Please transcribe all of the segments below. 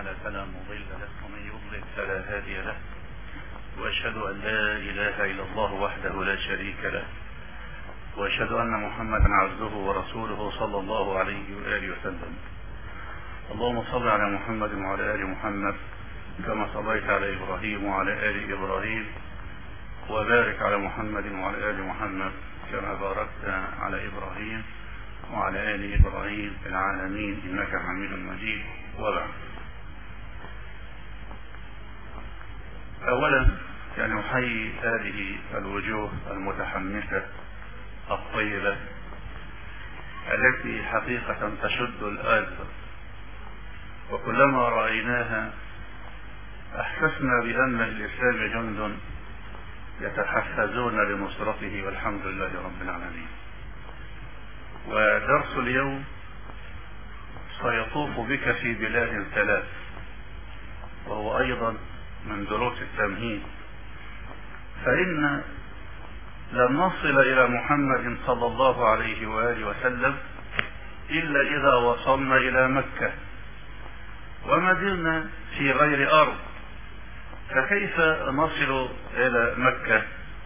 تعالى فلا مضل له ومن يضلل فلا هادي له واشهد ان لا اله الا الله وحده لا شريك له واشهد ان محمدا عبده ورسوله صلى الله عليه واله وسلم اللهم صل على محمد وعلى ال محمد كما صليت على ابراهيم وعلى ال ابراهيم وبارك على محمد وعلى ال محمد كما باركت على ابراهيم وعلى ال ابراهيم في العالمين انك حميد مجيد وبعد اولا يعني احيي هذه الوجوه المتحمسه الطيبه التي حقيقه تشد الآزر وكلما رايناها احسسنا بان الاسلام جند يتحفزون لنصرته والحمد لله رب العالمين ودرس اليوم سيطوف بك في بلاد ثلاث وهو ايضا من دروس التمهيد فان لن نصل الى محمد صلى الله عليه واله وسلم الا اذا وصلنا الى مكه وما زلنا في غير ارض فكيف نصل الى مكه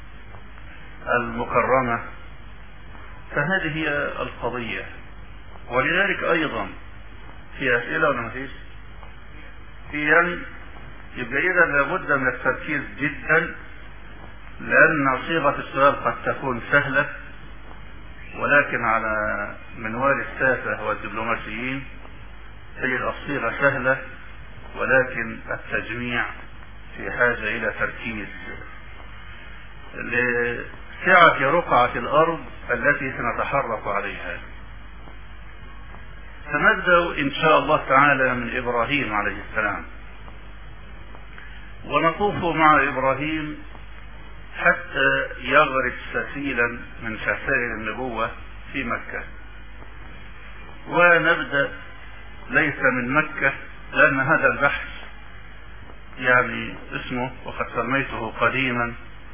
المكرمه فهذه هي القضيه ولذلك ايضا في اسئله ولا مفيش؟ في يعني يبقى اذا لابد من التركيز جدا لان صيغه السؤال قد تكون سهله ولكن على منوال الساسه والدبلوماسيين تجد الصيغه سهله ولكن التجميع في حاجه الى تركيز لسعه رقعه الارض التي سنتحرك عليها سنبدا ان شاء الله تعالى من ابراهيم عليه السلام ونطوف مع ابراهيم حتى يغرس سفيلا من سفائر النبوه في مكه ونبدا ليس من مكه لان هذا البحث يعني اسمه وقد سميته قديما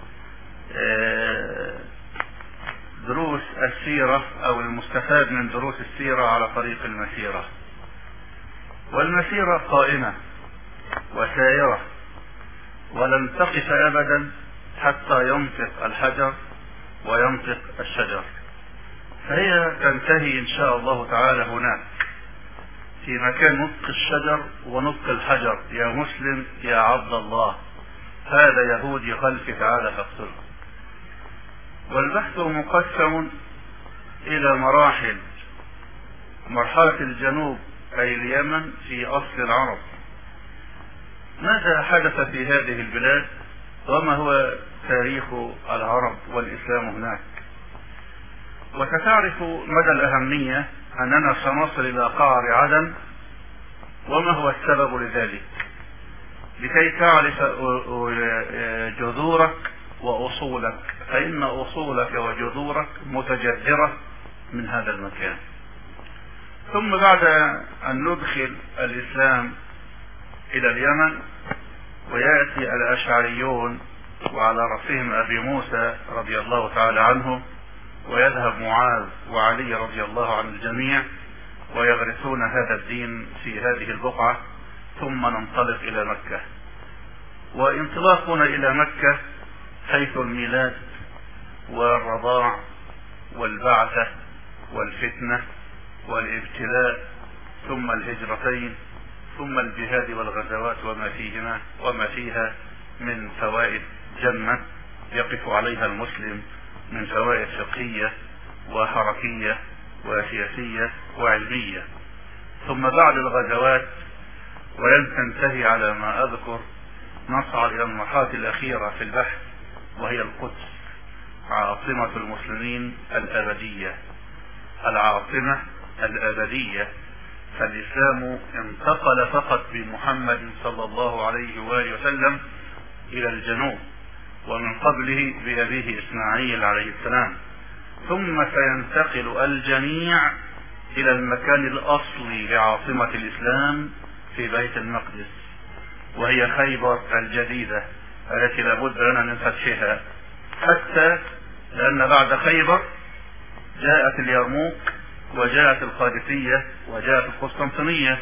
دروس السيرة أو المستفاد من دروس السيرة على طريق المسيرة والمسيرة قائمة وسائرة ولن تقف أبدا حتى ينطق الحجر وينطق الشجر فهي تنتهي إن شاء الله تعالى هناك في مكان نطق الشجر ونطق الحجر يا مسلم يا عبد الله هذا يهودي خلف تعالى فاقتله والبحث مقسم الى مراحل مرحلة الجنوب اي اليمن في اصل العرب ماذا حدث في هذه البلاد وما هو تاريخ العرب والاسلام هناك وستعرف مدى الاهمية اننا سنصل الى قعر عدن وما هو السبب لذلك لكي تعرف جذورك واصولك فان اصولك وجذورك متجذره من هذا المكان ثم بعد ان ندخل الاسلام الى اليمن وياتي الاشعريون وعلى راسهم ابي موسى رضي الله تعالى عنه ويذهب معاذ وعلي رضي الله عن الجميع ويغرسون هذا الدين في هذه البقعه ثم ننطلق الى مكه وانطلاقنا الى مكه حيث الميلاد والرضاع والبعثة والفتنة والابتلاء ثم الهجرتين ثم الجهاد والغزوات وما فيهما وما فيها من فوائد جمة يقف عليها المسلم من فوائد فقهية وحركية وسياسية وعلمية ثم بعد الغزوات ولن تنتهي على ما أذكر نصعد إلى المرحلة الأخيرة في البحث وهي القدس عاصمة المسلمين الأبدية العاصمة الأبدية فالإسلام انتقل فقط بمحمد صلى الله عليه وآله وسلم إلى الجنوب ومن قبله بأبيه إسماعيل عليه السلام ثم سينتقل الجميع إلى المكان الأصلي لعاصمة الإسلام في بيت المقدس وهي خيبر الجديدة التي لابد لنا من فتحها حتى لأن بعد خيبر جاءت اليرموك وجاءت القادسية وجاءت القسطنطينية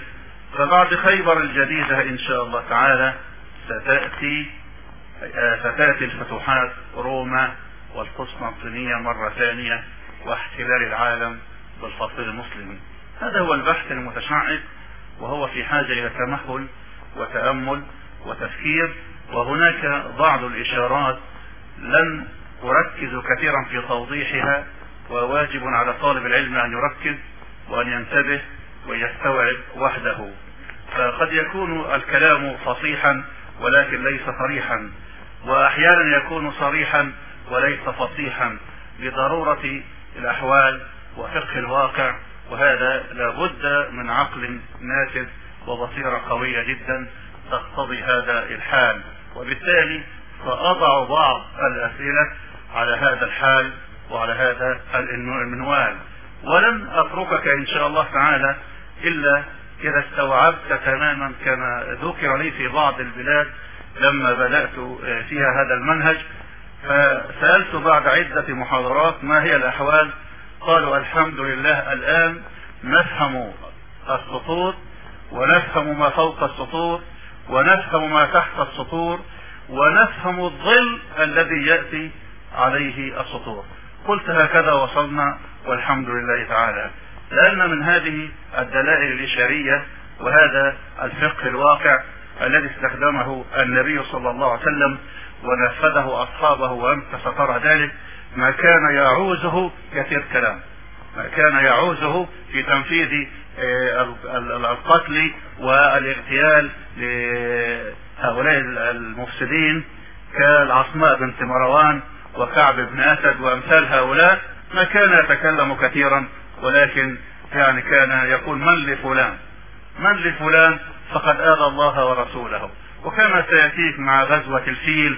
فبعد خيبر الجديدة إن شاء الله تعالى ستأتي ستأتي الفتوحات روما والقسطنطينية مرة ثانية واحتلال العالم بالفصيل المسلمي هذا هو البحث المتشعب وهو في حاجة إلى تمهل وتأمل وتفكير وهناك بعض الإشارات لن أركز كثيرا في توضيحها وواجب على طالب العلم أن يركز وأن ينتبه ويستوعب وحده فقد يكون الكلام فصيحا ولكن ليس صريحا وأحيانا يكون صريحا وليس فصيحا لضرورة الأحوال وفقه الواقع وهذا لابد من عقل نافذ وبصيرة قوية جدا تقتضي هذا الحال وبالتالي سأضع بعض الأسئلة على هذا الحال وعلى هذا المنوال ولن أتركك إن شاء الله تعالى إلا إذا استوعبت تماما كما ذكر لي في بعض البلاد لما بدأت فيها هذا المنهج فسألت بعد عدة محاضرات ما هي الأحوال قالوا الحمد لله الآن نفهم السطور ونفهم ما فوق السطور ونفهم ما تحت السطور ونفهم الظل الذي يأتي عليه السطور قلت هكذا وصلنا والحمد لله تعالى لأن من هذه الدلائل الإشارية وهذا الفقه الواقع الذي استخدمه النبي صلى الله عليه وسلم ونفذه أصحابه وأنت سترى ذلك ما كان يعوزه كثير كلام ما كان يعوزه في تنفيذ القتل والاغتيال لهؤلاء المفسدين كالعصماء بنت مروان وكعب بن اسد وامثال هؤلاء ما كان يتكلم كثيرا ولكن يعني كان يقول من لفلان من لفلان فقد آذى الله ورسوله وكما سيأتيك مع غزوة الفيل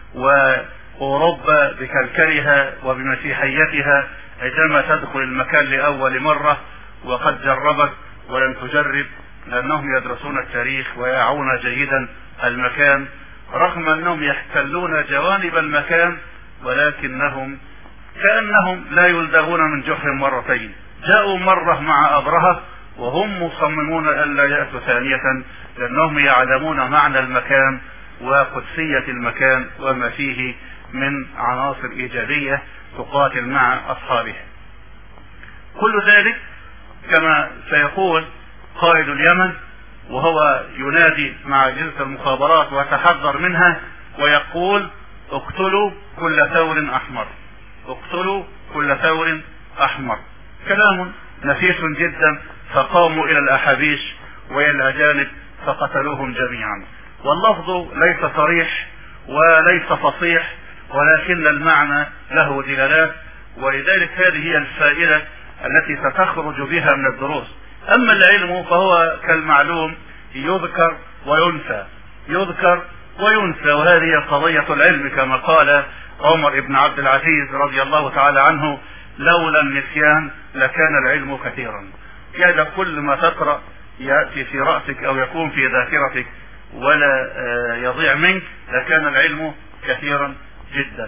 وأوروبا بكلكلها وبمسيحيتها عندما تدخل المكان لأول مرة وقد جربت ولم تجرب لأنهم يدرسون التاريخ ويعون جيدا المكان رغم أنهم يحتلون جوانب المكان ولكنهم كأنهم لا يلدغون من جحر مرتين جاءوا مرة مع أبرهة وهم مصممون ألا يأتوا ثانية لأنهم يعلمون معنى المكان وقدسية المكان وما فيه من عناصر إيجابية تقاتل مع أصحابها كل ذلك كما سيقول قائد اليمن وهو ينادي مع أجهزة المخابرات ويتحذر منها ويقول اقتلوا كل ثور أحمر اقتلوا كل ثور أحمر كلام نفيس جدا فقاموا إلى الأحابيش وإلى الأجانب فقتلوهم جميعا واللفظ ليس صريح وليس فصيح ولكن المعنى له دلالات ولذلك هذه هي الفائدة التي ستخرج بها من الدروس أما العلم فهو كالمعلوم يذكر وينسى يذكر وينسى وهذه قضية العلم كما قال عمر بن عبد العزيز رضي الله تعالى عنه لولا النسيان لكان العلم كثيرا يعني كل ما تقرأ يأتي في رأسك أو يكون في ذاكرتك ولا يضيع منك لكان العلم كثيرا جدا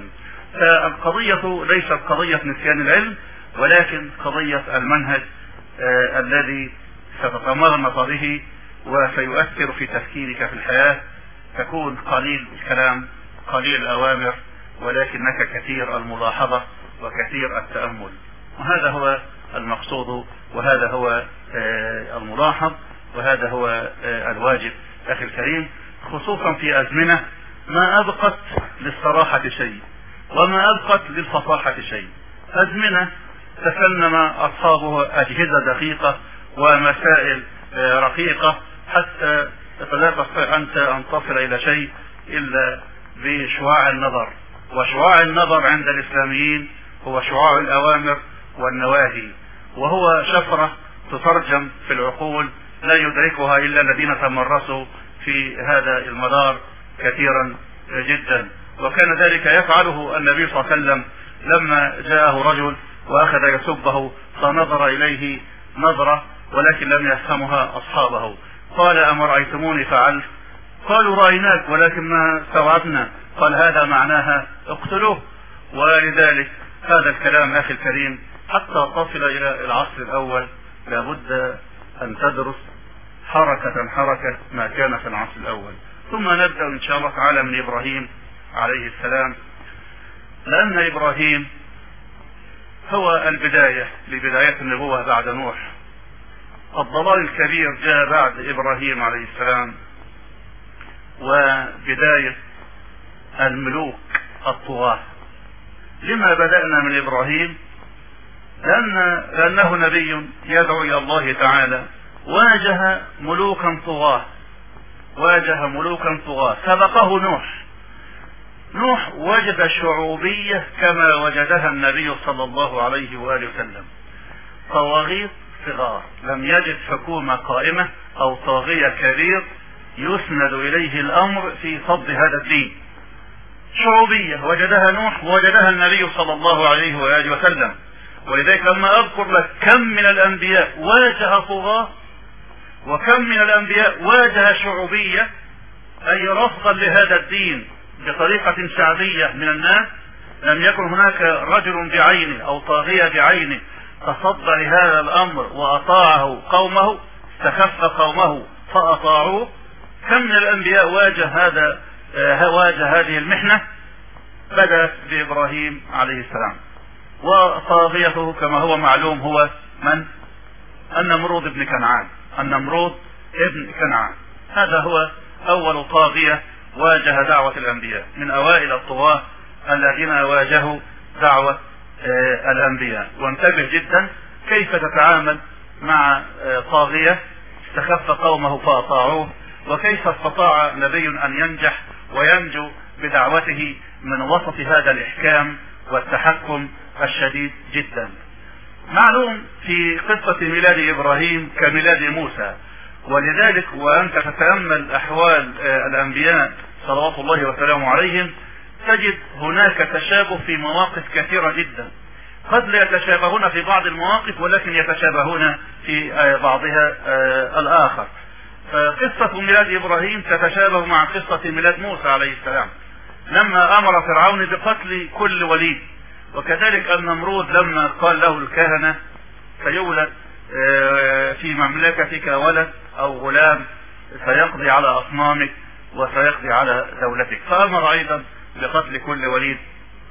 فالقضية ليست قضية نسيان العلم ولكن قضية المنهج آه الذي ستتمرمط به وسيؤثر في تفكيرك في الحياة تكون قليل الكلام قليل الأوامر ولكنك كثير الملاحظة وكثير التأمل وهذا هو المقصود وهذا هو آه الملاحظ وهذا هو آه الواجب أخي الكريم خصوصا في أزمنة ما أبقت للصراحة شيء وما أبقت للفصاحة شيء أزمنة تسلم أصحابه أجهزة دقيقة ومسائل رقيقة حتى لا تستطيع أنت أن تصل إلى شيء إلا بشعاع النظر وشعاع النظر عند الإسلاميين هو شعاع الأوامر والنواهي وهو شفرة تترجم في العقول لا يدركها إلا الذين تمرسوا في هذا المدار كثيرا جدا وكان ذلك يفعله النبي صلى الله عليه وسلم لما جاءه رجل واخذ يسبه فنظر اليه نظره ولكن لم يفهمها اصحابه قال اما رايتموني فعلت قالوا رايناك ولكن ما استوعبنا قال هذا معناها اقتلوه ولذلك هذا الكلام اخي الكريم حتى تصل الى العصر الاول لابد ان تدرس حركة حركة ما كان في العصر الأول ثم نبدأ إن شاء الله تعالى من إبراهيم عليه السلام لأن إبراهيم هو البداية لبداية النبوة بعد نوح الضلال الكبير جاء بعد إبراهيم عليه السلام وبداية الملوك الطغاة لما بدأنا من إبراهيم لأن لأنه نبي يدعو إلى الله تعالى واجه ملوكا طغاة واجه ملوكا طغاة سبقه نوح نوح وجد شعوبية كما وجدها النبي صلى الله عليه وآله وسلم طواغيت صغار لم يجد حكومة قائمة أو طاغية كبير يسند إليه الأمر في صد هذا الدين شعوبية وجدها نوح ووجدها النبي صلى الله عليه وآله وسلم ولذلك لما أذكر لك كم من الأنبياء واجه طغاة وكم من الأنبياء واجه شعوبية أي رفضا لهذا الدين بطريقة شعبية من الناس لم يكن هناك رجل بعينه أو طاغية بعينه تصدى لهذا الأمر وأطاعه قومه استخف قومه فأطاعوه كم من الأنبياء واجه هذا آه، واجه هذه المحنة بدأت بإبراهيم عليه السلام وطاغيته كما هو معلوم هو من النمرود بن كنعان النمرود ابن كنعان هذا هو أول طاغية واجه دعوة الأنبياء من أوائل الطغاة الذين واجهوا دعوة آه، الأنبياء وانتبه جدا كيف تتعامل مع آه، طاغية استخف قومه فأطاعوه وكيف استطاع نبي أن ينجح وينجو بدعوته من وسط هذا الإحكام والتحكم الشديد جدا معلوم في قصة ميلاد إبراهيم كميلاد موسى ولذلك وأنت تتأمل أحوال آه، الأنبياء صلوات الله وسلامه عليهم تجد هناك تشابه في مواقف كثيرة جدا قد لا يتشابهون في بعض المواقف ولكن يتشابهون في آه، بعضها آه، الآخر فقصة ميلاد إبراهيم تتشابه مع قصة ميلاد موسى عليه السلام لما أمر فرعون بقتل كل وليد وكذلك النمرود لما قال له الكهنة سيولد آه، في مملكتك ولد أو غلام سيقضي على أصنامك وسيقضي على دولتك فأمر أيضا بقتل كل وليد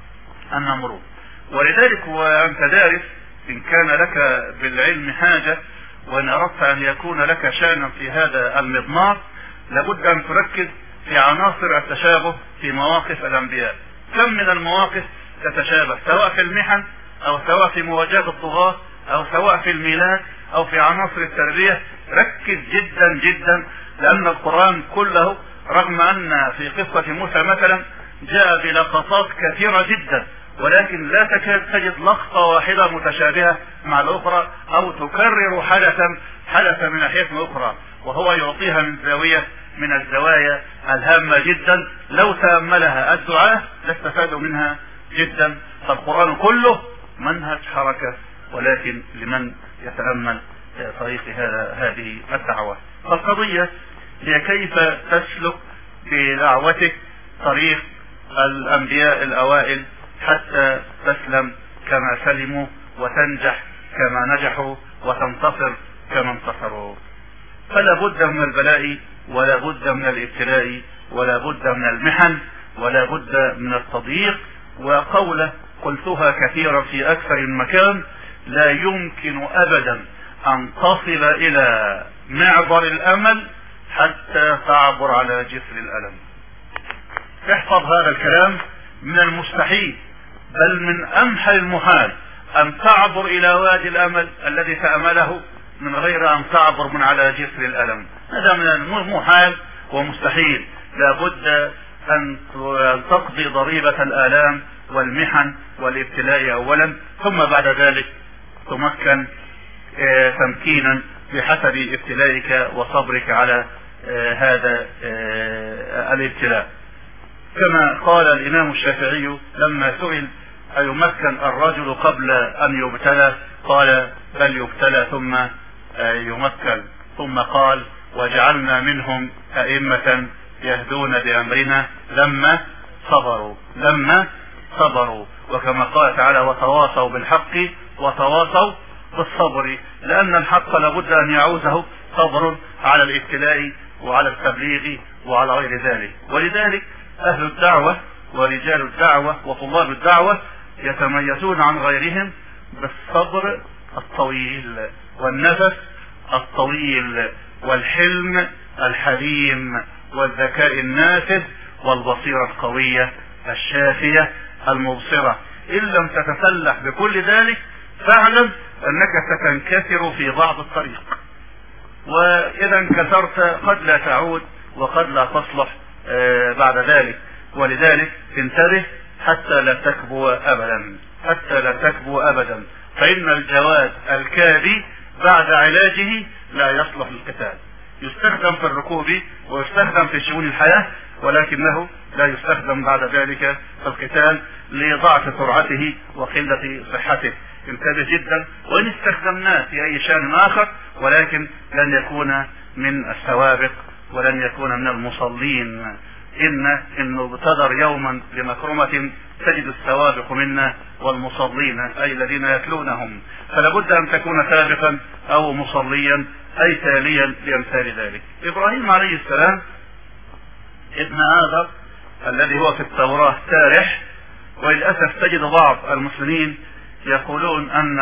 النمرود ولذلك وأنت دارس إن كان لك بالعلم حاجة وإن أردت أن يكون لك شأنا في هذا المضمار لابد أن تركز في عناصر التشابه في مواقف الأنبياء كم من المواقف تتشابه سواء في المحن أو سواء في مواجهة الطغاة أو سواء في الميلاد أو في عناصر التربية ركز جدا جدا لأن القرآن كله رغم أن في قصة موسى مثلا جاء بلقطات كثيرة جدا ولكن لا تكاد تجد لقطة واحدة متشابهة مع الأخرى أو تكرر حدثا حدث من ناحية أخرى وهو يعطيها من زاوية من الزوايا الهامة جدا لو تأملها الدعاة لاستفادوا منها جدا فالقرآن كله منهج حركة ولكن لمن يتأمل طريق هذا هذه الدعوة فالقضية هي كيف تسلك بدعوتك طريق الأنبياء الأوائل حتى تسلم كما سلموا وتنجح كما نجحوا وتنتصر كما انتصروا فلا بد من البلاء ولا بد من الابتلاء ولا بد من المحن ولا بد من التضييق وقوله قلتها كثيرا في اكثر من مكان لا يمكن ابدا ان تصل الى معبر الامل حتى تعبر على جسر الالم احفظ هذا الكلام من المستحيل بل من امحى المحال ان تعبر الى وادي الامل الذي تامله من غير ان تعبر من على جسر الالم هذا من المحال ومستحيل لابد ان تقضي ضريبة الالام والمحن والابتلاء اولا ثم بعد ذلك تمكن آه، تمكينا بحسب ابتلائك وصبرك على آه، هذا آه، الابتلاء كما قال الامام الشافعي لما سئل ايمكن الرجل قبل ان يبتلى قال بل يبتلى ثم يمكن ثم قال وجعلنا منهم ائمة يهدون بامرنا لما صبروا لما صبروا وكما قال تعالى وتواصوا بالحق وتواصوا بالصبر لان الحق لابد ان يعوزه صبر على الابتلاء وعلى التبليغ وعلى غير ذلك ولذلك أهل الدعوة ورجال الدعوة وطلاب الدعوة يتميزون عن غيرهم بالصبر الطويل والنفس الطويل والحلم الحليم والذكاء النافذ والبصيرة القوية الشافية المبصرة إن لم تتسلح بكل ذلك فاعلم أنك ستنكسر في بعض الطريق وإذا انكسرت قد لا تعود وقد لا تصلح آه، بعد ذلك ولذلك انتبه حتى لا تكبو أبدا حتى لا تكبو أبدا فإن الجواد الكابي بعد علاجه لا يصلح للقتال يستخدم في الركوب ويستخدم في شؤون الحياة ولكنه لا يستخدم بعد ذلك في القتال لضعف سرعته وقلة صحته انتبه جدا وان استخدمناه في اي شان اخر ولكن لن يكون من السوابق ولن يكون من المصلين ان انه ابتدر يوما بمكرمة تجد السوابق منا والمصلين اي الذين يتلونهم فلا بد ان تكون سابقا او مصليا اي تاليا لامثال ذلك ابراهيم عليه السلام ابن آدم الذي هو في التوراة سارح وللأسف تجد بعض المسلمين يقولون أن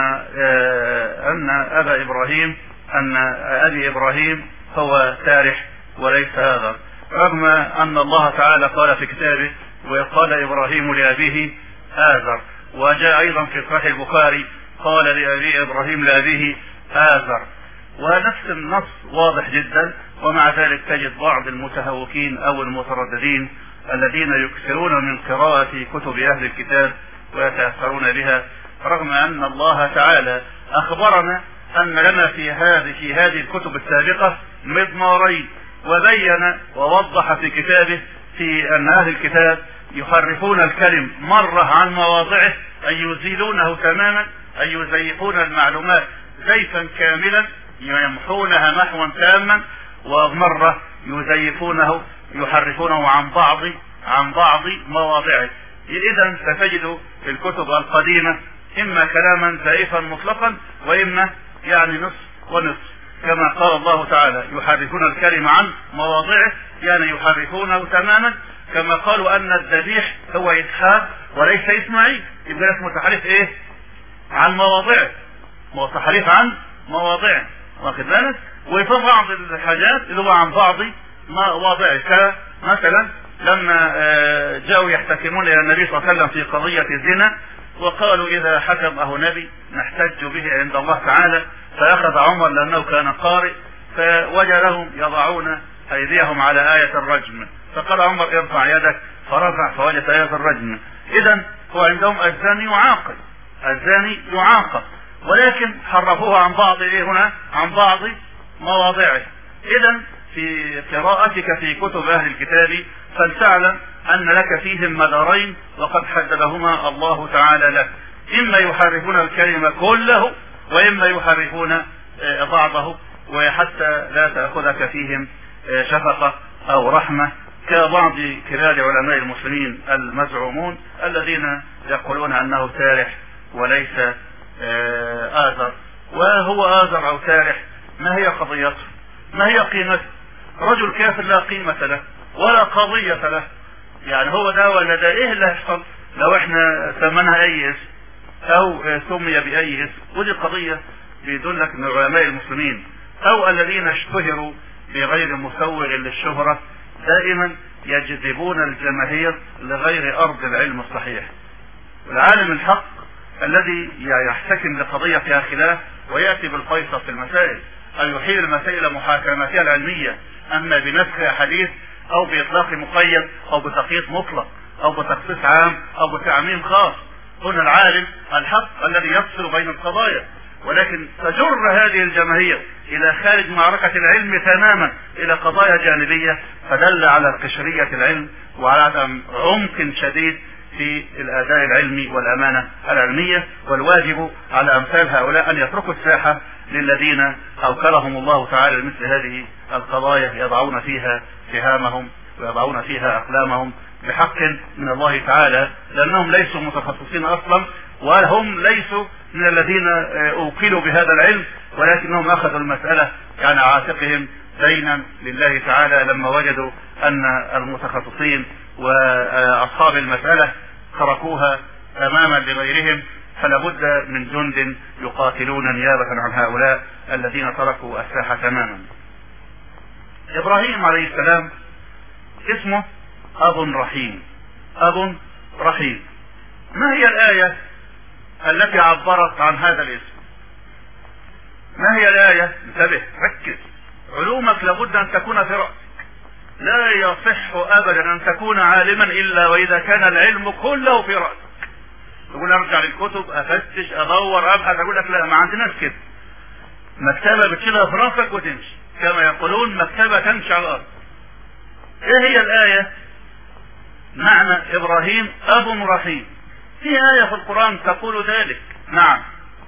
آه، أن أبا إبراهيم أن أبي إبراهيم هو سارح وليس هذا رغم أن الله تعالى قال في كتابه وقال إبراهيم لأبيه آذر وجاء أيضا في صحيح البخاري قال لأبي إبراهيم لأبيه آذر ونفس النص واضح جدا ومع ذلك تجد بعض المتهوكين او المترددين الذين يكثرون من قراءة كتب اهل الكتاب ويتأثرون بها رغم ان الله تعالى اخبرنا ان لنا في هذه في هذه الكتب السابقة مضمارين وبين ووضح في كتابه في ان اهل الكتاب يحرفون الكلم مرة عن مواضعه أن يزيلونه تماما أن يزيفون المعلومات زيفا كاملا يمحونها محوا تاما ومرة يزيفونه يحرفونه عن بعض عن بعض مواضعه اذا ستجد في الكتب القديمة اما كلاما زائفا مطلقا واما يعني نصف ونصف كما قال الله تعالى يحرفون الكلمة عن مواضعه يعني يحرفونه تماما كما قالوا ان الذبيح هو اسحاق وليس اسماعيل يبقى اسمه تحريف ايه عن مواضعه هو تحريف عن مواضعه واخد بالك وفي بعض الحاجات اللي هو عن بعض مواضعه كمثلا لما آه، جاءوا يحتكمون الى النبي صلى الله عليه وسلم في قضيه الزنا وقالوا اذا حكم اهو نبي نحتج به عند الله تعالى فاخذ عمر لانه كان قارئ فوجدهم يضعون ايديهم على آية الرجم فقال عمر ارفع يدك فرفع فوجد آية الرجم اذا هو عندهم الزاني يعاقب الزاني يعاقب ولكن حرفوها عن بعض ايه هنا عن بعض مواضعه اذا في قراءتك في كتب اهل الكتاب فلتعلم ان لك فيهم مدارين وقد حددهما الله تعالى لك اما يحرفون الكلمة كله واما يحرفون آه، بعضه وحتى لا تأخذك فيهم آه، شفقة او رحمة كبعض كبار علماء المسلمين المزعومون الذين يقولون انه سارح وليس آه، آذر وهو آذر أو سارح ما هي قضيته ما هي قيمته رجل كافر لا قيمة له ولا قضية له يعني هو ده ولا ده ايه اللي هيحصل لو احنا سمناها اي اسم او سمي باي اسم ودي قضية بيدلك ان علماء المسلمين او الذين اشتهروا بغير مسوغ للشهرة دائما يجذبون الجماهير لغير ارض العلم الصحيح العالم الحق الذي يحتكم لقضية فيها خلاف ويأتي بالفيصل في المسائل أو يحيل المسائل محاكماتها العلمية أما بنسخ حديث أو بإطلاق مقيد أو بتقييد مطلق أو بتخصيص عام أو بتعميم خاص هنا العالم الحق الذي يفصل بين القضايا ولكن تجر هذه الجماهير الى خارج معركة العلم تماما الى قضايا جانبية فدل على قشرية العلم وعلى عدم عمق شديد في الاداء العلمي والامانه العلميه والواجب على امثال هؤلاء ان يتركوا الساحه للذين اوكلهم الله تعالى لمثل هذه القضايا يضعون فيها سهامهم ويضعون فيها أقلامهم بحق من الله تعالى لأنهم ليسوا متخصصين أصلا وهم ليسوا من الذين أوكلوا بهذا العلم ولكنهم أخذوا المسألة يعني عاتقهم دينا لله تعالى لما وجدوا أن المتخصصين وأصحاب المسألة تركوها تماما لغيرهم فلا بد من جند يقاتلون نيابة عن هؤلاء الذين تركوا الساحة تماما إبراهيم عليه السلام اسمه أب رحيم أب رحيم ما هي الآية التي عبرت عن هذا الاسم ما هي الآية انتبه ركز علومك لابد أن تكون في رأسك لا يصح أبدا أن تكون عالما إلا وإذا كان العلم كله في رأسك تقول ارجع للكتب افتش ادور ابحث اقول لك لا ما عندناش كده مكتبه بتشيلها في راسك وتمشي كما يقولون مكتبه تمشي على الارض ايه هي الايه معنى ابراهيم اب رحيم في ايه في القران تقول ذلك نعم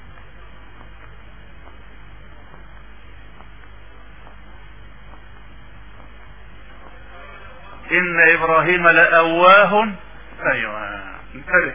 ان ابراهيم لاواه ايوه انتبه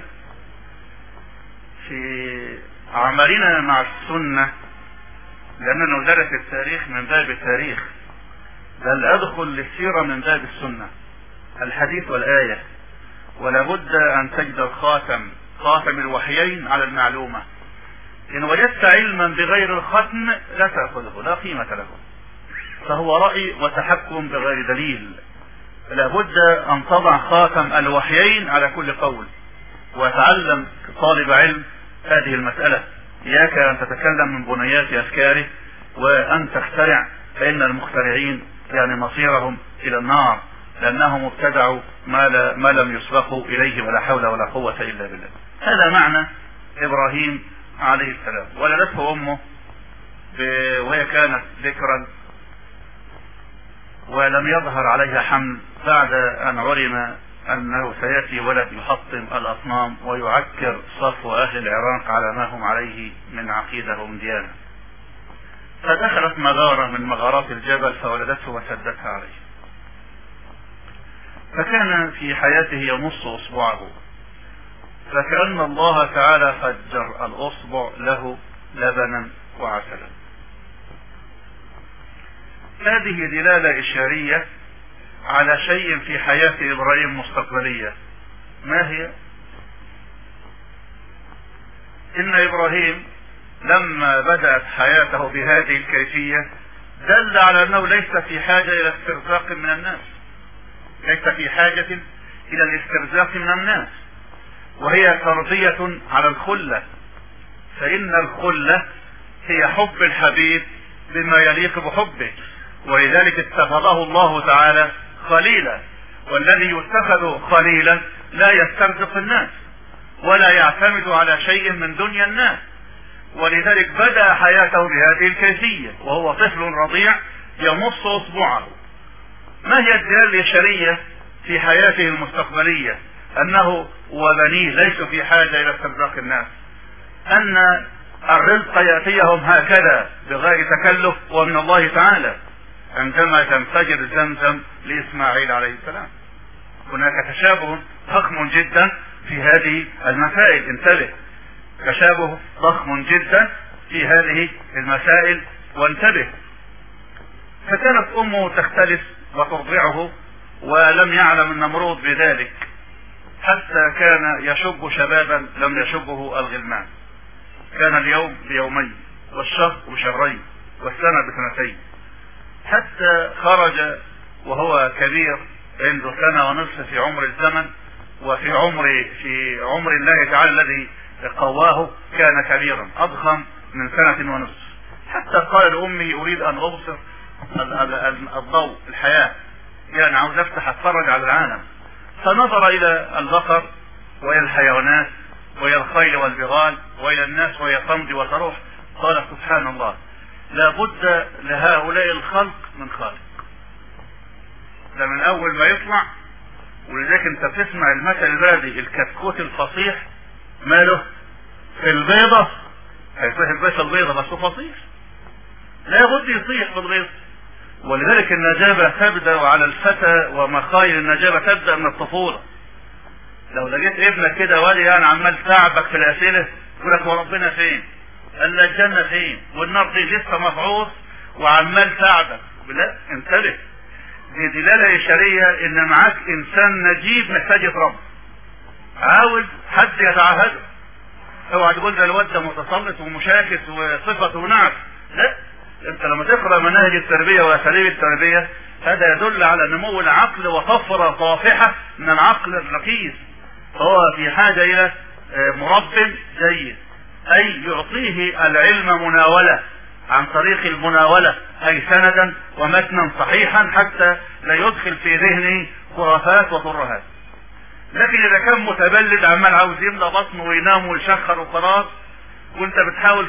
في عملنا مع السنة لأننا ندرس التاريخ من باب التاريخ بل أدخل للسيرة من باب السنة الحديث والآية ولا بد أن تجد الخاتم خاتم الوحيين على المعلومة إن وجدت علما بغير الختم لا تأخذه لا قيمة له فهو رأي وتحكم بغير دليل لابد أن تضع خاتم الوحيين على كل قول ويتعلم طالب علم هذه المسألة إياك أن تتكلم من بنيات أفكاره وأن تخترع فإن المخترعين يعني مصيرهم إلى النار لأنهم ابتدعوا ما, لا ما لم يسبقوا إليه ولا حول ولا قوة إلا بالله هذا معنى إبراهيم عليه السلام ولدته أمه وهي كانت ذكرا ولم يظهر عليها حمل بعد أن علم انه سياتي ولد يحطم الاصنام ويعكر صفو اهل العراق على ما هم عليه من عقيده ومن ديانه. فدخلت مغاره من مغارات الجبل فولدته وسدتها عليه. فكان في حياته يمص اصبعه فكأن الله تعالى فجر الاصبع له لبنا وعسلا. هذه دلاله اشاريه على شيء في حياة إبراهيم مستقبلية ما هي؟ إن إبراهيم لما بدأت حياته بهذه الكيفية دل على أنه ليس في حاجة إلى استرزاق من الناس ليس في حاجة إلى الاسترزاق من الناس وهي تربية على الخلة فإن الخلة هي حب الحبيب بما يليق بحبه ولذلك اتخذه الله تعالى خليلا والذي يتخذ خليلا لا يسترزق الناس ولا يعتمد على شيء من دنيا الناس ولذلك بدا حياته بهذه الكيفيه وهو طفل رضيع يمص اصبعه ما هي الدلاله البشريه في حياته المستقبليه انه وبنيه ليسوا في حاجه الى استرزاق الناس ان الرزق ياتيهم هكذا بغير تكلف ومن الله تعالى عندما تنفجر زمزم لإسماعيل عليه السلام هناك تشابه ضخم جدا في هذه المسائل انتبه تشابه ضخم جدا في هذه المسائل وانتبه فكانت امه تختلف وترضعه ولم يعلم النمرود بذلك حتى كان يشب شبابا لم يشبه الغلمان كان اليوم بيومين والشهر بشهرين والسنه بسنتين حتى خرج وهو كبير عنده سنة ونصف في عمر الزمن وفي عمر في عمر الله تعالى الذي قواه كان كبيرا أضخم من سنة ونصف حتى قال لأمه أريد أن أبصر الضوء الحياة يعني عاوز أفتح أتفرج على العالم فنظر إلى البقر وإلى الحيوانات وإلى الخيل والبغال وإلى الناس وهي تمضي وتروح قال سبحان الله لا بد لهؤلاء الخلق من خالق ده من اول ما يطلع ولذلك انت بتسمع المثل البلدي الكتكوت الفصيح ماله في البيضة هيصيح البيضة البيضة بس فصيح لا بد يصيح في الغيظ ولذلك النجابة تبدأ على الفتى ومخايل النجابة تبدأ من الطفولة لو لقيت ابنك كده ولي يعني عمال تعبك في الأسئلة يقول لك هو ربنا فين؟ قال لك الجنة فين؟ والنار دي لسه مفعوص وعمال تعبك لا انتبه دي دلالة إشارية إن معاك إنسان نجيب محتاج يتربى عاوز حد يتعهده اوعى تقول ده الواد ده متسلط ومشاكس وصفته ونعت لا انت لما تقرا مناهج التربيه واساليب التربيه هذا يدل على نمو العقل وطفره طافحه من العقل الركيز فهو في حاجه الى مرب جيد اي يعطيه العلم مناوله عن طريق المناوله اي سندا ومتنا صحيحا حتى لا يدخل في ذهنه خرافات وترهات لكن اذا كان متبلد عمال عاوز يملى بطنه وينام ويشخر وخلاص وانت بتحاول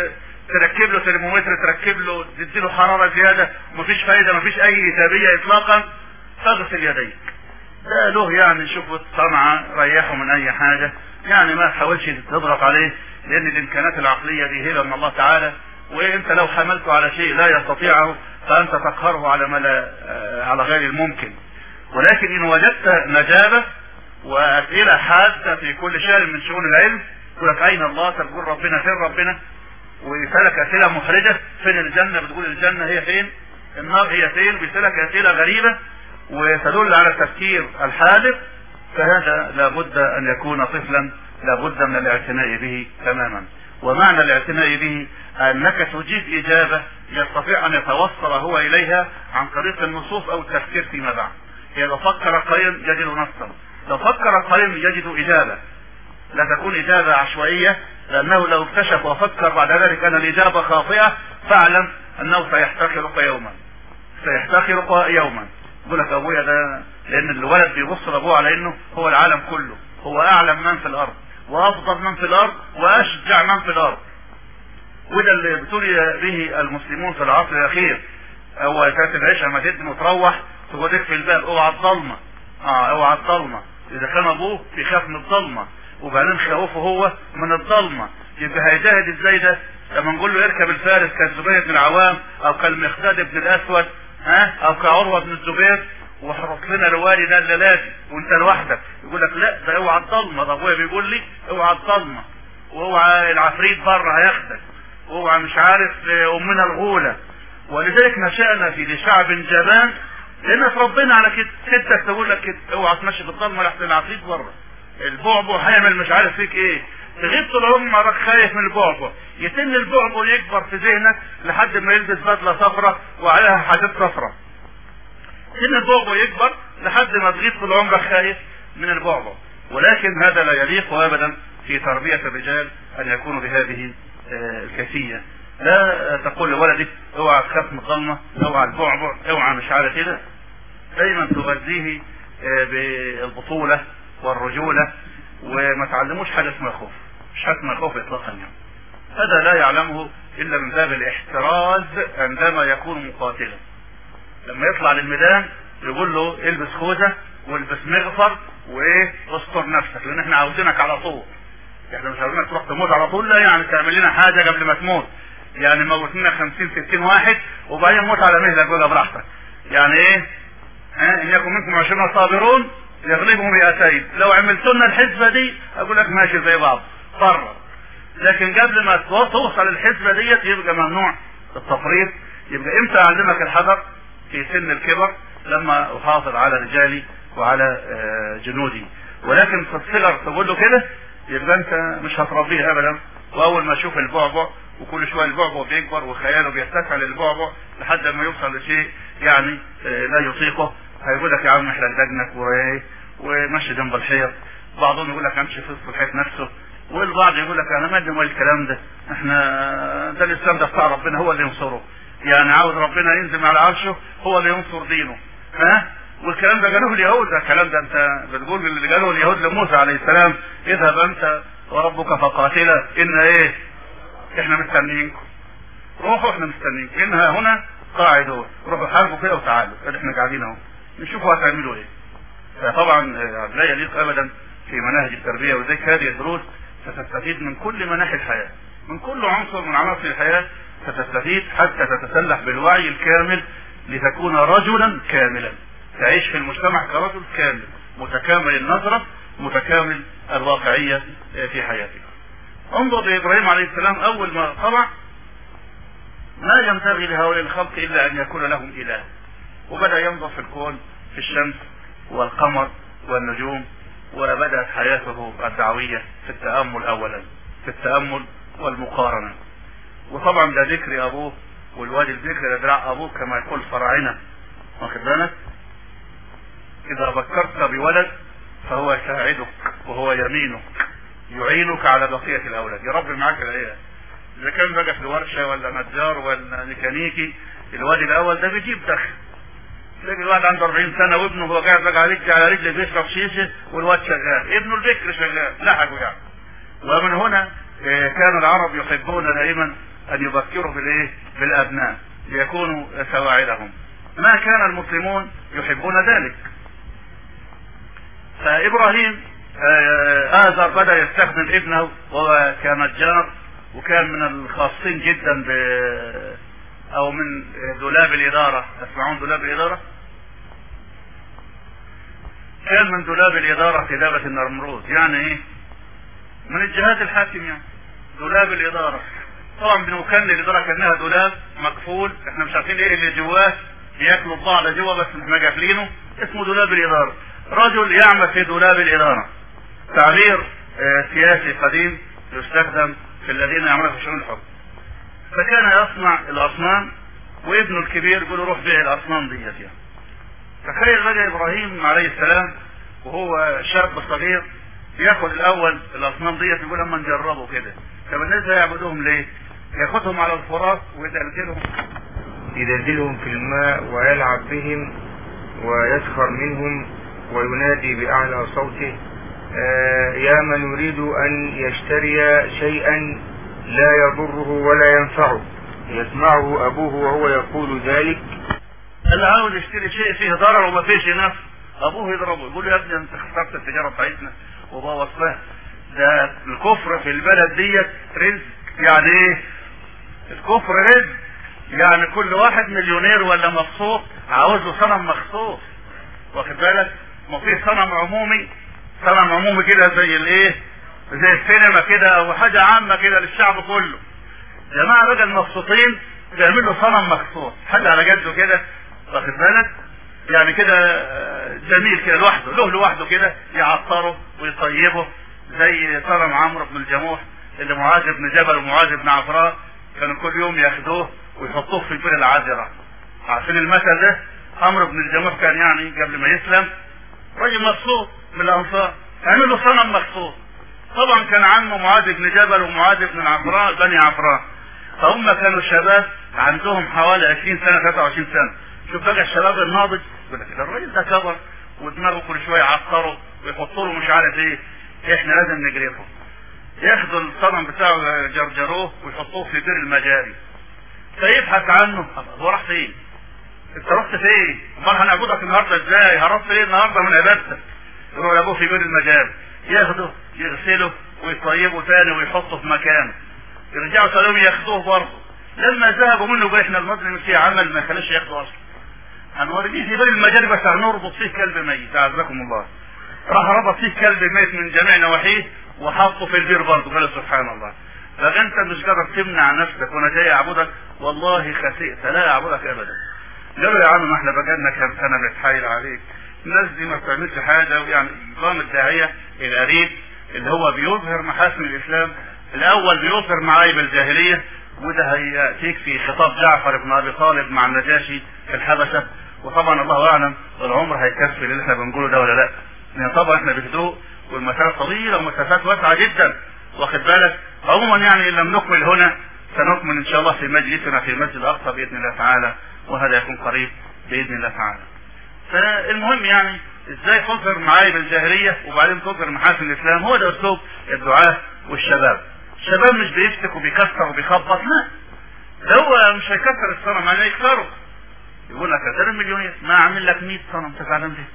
تركب له ترمومتر تركب له تدي له حراره زياده مفيش فايده مفيش اي ايجابيه اطلاقا فاغسل يديك ده له يعني شوف صنعة ريحه من اي حاجه يعني ما تحاولش تضغط عليه لان الامكانات العقليه دي هبه من الله تعالى وانت لو حملته على شيء لا يستطيعه فانت تقهره على ما لا على غير الممكن ولكن ان وجدت نجابه واسئله حاده في كل شيء من شؤون العلم يقول لك اين الله تقول ربنا فين ربنا ويسالك اسئله محرجه فين الجنه بتقول الجنه هي فين النار هي فين بيسالك اسئله غريبه وتدل على التفكير الحادث فهذا لابد ان يكون طفلا لابد من الاعتناء به تماما ومعنى الاعتناء به انك تجيب اجابه يستطيع ان يتوصل هو اليها عن طريق النصوص او التفكير فيما بعد يعني لو فكر قيم يجد نصا لو فكر قيم يجد اجابه لا تكون اجابه عشوائيه لانه لو اكتشف وفكر بعد ذلك ان الاجابه خاطئه فاعلم انه سيحتقرك يوما سيحتقرك يوما يقول لك ابويا ده لان الولد بيبص لابوه على انه هو العالم كله هو اعلم من في الارض وافضل من في الارض واشجع من في الارض وده اللي ابتلي به المسلمون في العصر الاخير هو كانت العشاء ما تدن وتروح تقول لك في الباب اوعى الضلمه اه اوعى الضلمه اذا كان ابوه بيخاف من الضلمه وبعدين خوفه هو من الضلمه يبقى هيجاهد ازاي ده لما نقول له اركب الفارس كالزبير بن العوام او كالمقداد بن الاسود ها او كعروه بن الزبير وحرص لنا الوالي ده الليلادي وانت لوحدك يقول لك لا ده اوعى الضلمه ده ابويا بيقول لي اوعى الضلمه واوعى العفريت بره هياخدك واوعى مش عارف امنا الغوله ولذلك نشأنا في شعب جبان لان ربنا على كده ستك تقول لك كده اوعى تمشي في الضلمه لحسن العفريت بره البعبع هيعمل مش عارف فيك ايه تغيب طول عمرك خايف من البعبع يتم البعبع يكبر في ذهنك لحد ما يلبس بدله صفراء وعليها حاجات صفراء ان البعبع يكبر لحد ما تغيب طول عمرك خايف من البعبع ولكن هذا لا يليق ابدا في تربيه الرجال ان يكونوا بهذه الكيفيه لا تقول لولدك اوعى تخاف من الظلمه اوعى البعبع اوعى مش عارف كده دايما تغذيه بالبطوله والرجوله وما تعلموش حاجه اسمها خوف مش حاجه اسمها خوف اطلاقا يعني هذا لا يعلمه الا من باب الاحتراز عندما يكون مقاتلا لما يطلع للميدان يقول له البس خوذه والبس مغفر وايه استر نفسك لان احنا عاوزينك على طول احنا مش عاوزينك تروح تموت على طول لا يعني تعمل لنا حاجه قبل ما تموت يعني موت لنا 50 60 واحد وبعدين موت على مهلك بقى براحتك يعني ايه ها ان يكن منكم عشرين صابرون يغلبهم مئتين لو عملت لنا الحسبه دي اقول لك ماشي زي بعض بره لكن قبل ما توصل الحسبه ديت يبقى ممنوع التفريط يبقى امتى اعلمك الحذر في سن الكبر لما احافظ على رجالي وعلى جنودي ولكن في الصغر تقول له كده يبقى انت مش هتربيه ابدا واول ما اشوف البعبع وكل شويه البعبع بيكبر وخياله بيتسع للبعبع لحد ما يوصل لشيء يعني لا يطيقه هيقول لك يا عم احلق دجنك ومشي جنب الحيط بعضهم يقول لك امشي في وسط الحيط نفسه والبعض يقول لك انا مالي ولا الكلام ده احنا ده الاسلام ده بتاع ربنا هو اللي ينصره يعني عاوز ربنا ينزل على عرشه هو اللي ينصر دينه ها والكلام ده قالوه اليهود ده الكلام ده انت بتقول اللي قالوه اليهود لموسى عليه السلام اذهب انت وربك فقاتلا ان ايه احنا مستنيينكم روحوا احنا مستنيينكم انها هنا قاعدون روحوا حاربوا كده وتعالوا احنا قاعدين اهو نشوفوا هتعملوا ايه فطبعا لا يليق ابدا في مناهج التربيه وذلك هذه الدروس ستستفيد من كل مناحي الحياه من كل عنصر من عناصر الحياه ستستفيد حتى تتسلح بالوعي الكامل لتكون رجلا كاملا تعيش في المجتمع كرجل كامل متكامل النظرة متكامل الواقعية في حياتك انظر لابراهيم عليه السلام اول ما طلع ما ينبغي لهؤلاء الخلق الا ان يكون لهم اله وبدا ينظر في الكون في الشمس والقمر والنجوم وبدات حياته الدعويه في التامل اولا في التامل والمقارنه وطبعا ده ذكر ابوه والوادي الذكر ده ابوه كما يقول الفراعنه واخد بالك اذا ذكرت بولد فهو يساعدك وهو يمينك يعينك على بقية الأولاد يربي معاك العيال إذا كان بقى في الورشة ولا نجار ولا ميكانيكي الواد الأول ده بيجيب دخل تلاقي الواحد عنده 40 سنة وابنه هو قاعد بقى على رجل على رجل بيشرب شيشة والواد شغال ابنه البكر شغال لحقه يعني ومن هنا كان العرب يحبون دائما أن يبكروا بالإيه؟ بالأبناء ليكونوا سواعدهم ما كان المسلمون يحبون ذلك فإبراهيم آزر بدأ يستخدم ابنه وهو كنجار وكان من الخاصين جدا ب او من دولاب الادارة تسمعون دولاب الادارة كان من دولاب الادارة في دابة النمروز يعني ايه من الجهات الحاكم يعني دولاب الادارة طبعا بنكن الادارة كانها دولاب مقفول احنا مش عارفين ايه اللي جواه بياكلوا بعض جوه بس مش قافلينه اسمه دولاب الادارة رجل يعمل في دولاب الادارة تعبير سياسي قديم يستخدم في الذين يعملون في شؤون الحكم فكان يصنع الاصنام وابنه الكبير يقول له روح بيع الاصنام ديت يعني تخيل بقى ابراهيم عليه السلام وهو شاب صغير ياخد الاول الاصنام ديت يقول اما نجربه كده طب الناس يعبدوهم ليه؟ ياخدهم على الفرات ويدلدلهم يدلدلهم في الماء ويلعب بهم ويسخر منهم وينادي بأعلى صوته آه يا من يريد أن يشتري شيئا لا يضره ولا ينفعه يسمعه أبوه وهو يقول ذلك اللي عاوز يشتري شيء فيه ضرر وما فيش نفع أبوه يضربه يقول له يا ابني أنت خسرت التجارة بتاعتنا وبوظتها ده الكفر في البلد ديت رزق يعني ايه؟ الكفر رزق يعني كل واحد مليونير ولا مبسوط عاوز له صنم مخصوص واخد بالك؟ ما في صنم عمومي صنم عمومي كده زي الايه زي السينما كده او حاجة عامة كده للشعب كله جماعة بقى المبسوطين بيعمل له صنم مخصوص حد على جده كده واخد بالك يعني كده جميل كده لوحده له لوحده كده يعطره ويطيبه زي صنم عمرو بن الجموح اللي معاذ بن جبل ومعاذ بن عفراء كانوا كل يوم ياخدوه ويحطوه في البئر العذرة عارفين المثل ده عمرو بن الجموح كان يعني قبل ما يسلم راجل مبسوط من الانصار عملوا صنم مخصوص طبعا كان عمه معاذ بن جبل ومعاذ بن عفراء بني عفراء فهم كانوا شباب عندهم حوالي 20 سنه 23 سنه شوف بقى الشباب الناضج يقول لك ده الراجل ده كبر ودماغه كل شويه يعطره ويحطوا له مش عارف ايه احنا لازم نجرفه ياخدوا الصنم بتاعه جرجروه ويحطوه في بير المجاري فيبحث عنه هو راح فين؟ انت رحت فين؟ امال هنعبدك النهارده ازاي؟ هربت ايه النهارده من عبادتك؟ يروح لابوه في بير المجاري ياخده يغسله ويطيبه تاني ويحطه في مكانه يرجعوا تاني ياخدوه برضه لما ذهبوا منه قال احنا المظلم فيه عمل ما خلاش ياخده اصلا هنوريه في بير المجاري بس هنربط فيه كلب ميت اعزكم الله راح ربط فيه كلب ميت من جميع نواحيه وحطه في البير برضه قال سبحان الله لكن انت مش قادر تمنع نفسك وانا جاي اعبدك والله خسئت لا اعبدك ابدا قالوا يا عم ما احنا بقالنا كام سنه بنتحايل عليك الناس دي ما بتعملش حاجه يعني نظام الداعيه القريب اللي هو بيظهر محاسن الاسلام الاول بيظهر معايب الجاهليه وده هياتيك في خطاب جعفر بن ابي طالب مع النجاشي في الحبشه وطبعا الله اعلم العمر هيكفي اللي احنا بنقوله ده ولا لا لان طبعا احنا بهدوء والمسافات طويله ومسافات واسعه جدا واخد بالك عموما يعني ان لم نكمل هنا سنكمل ان شاء الله في مجلسنا في المسجد الاقصى باذن الله تعالى وهذا يكون قريب باذن الله تعالى. فالمهم يعني ازاي تظهر معايب الجاهليه وبعدين تظهر محاسن الاسلام هو ده اسلوب الدعاه والشباب. الشباب مش بيفتك وبيكسر وبيخبط لا ده هو مش هيكسر الصنم يعني يكسره. يقول لك ده مليونير ما اعمل لك 100 صنم انت زعلان ليه؟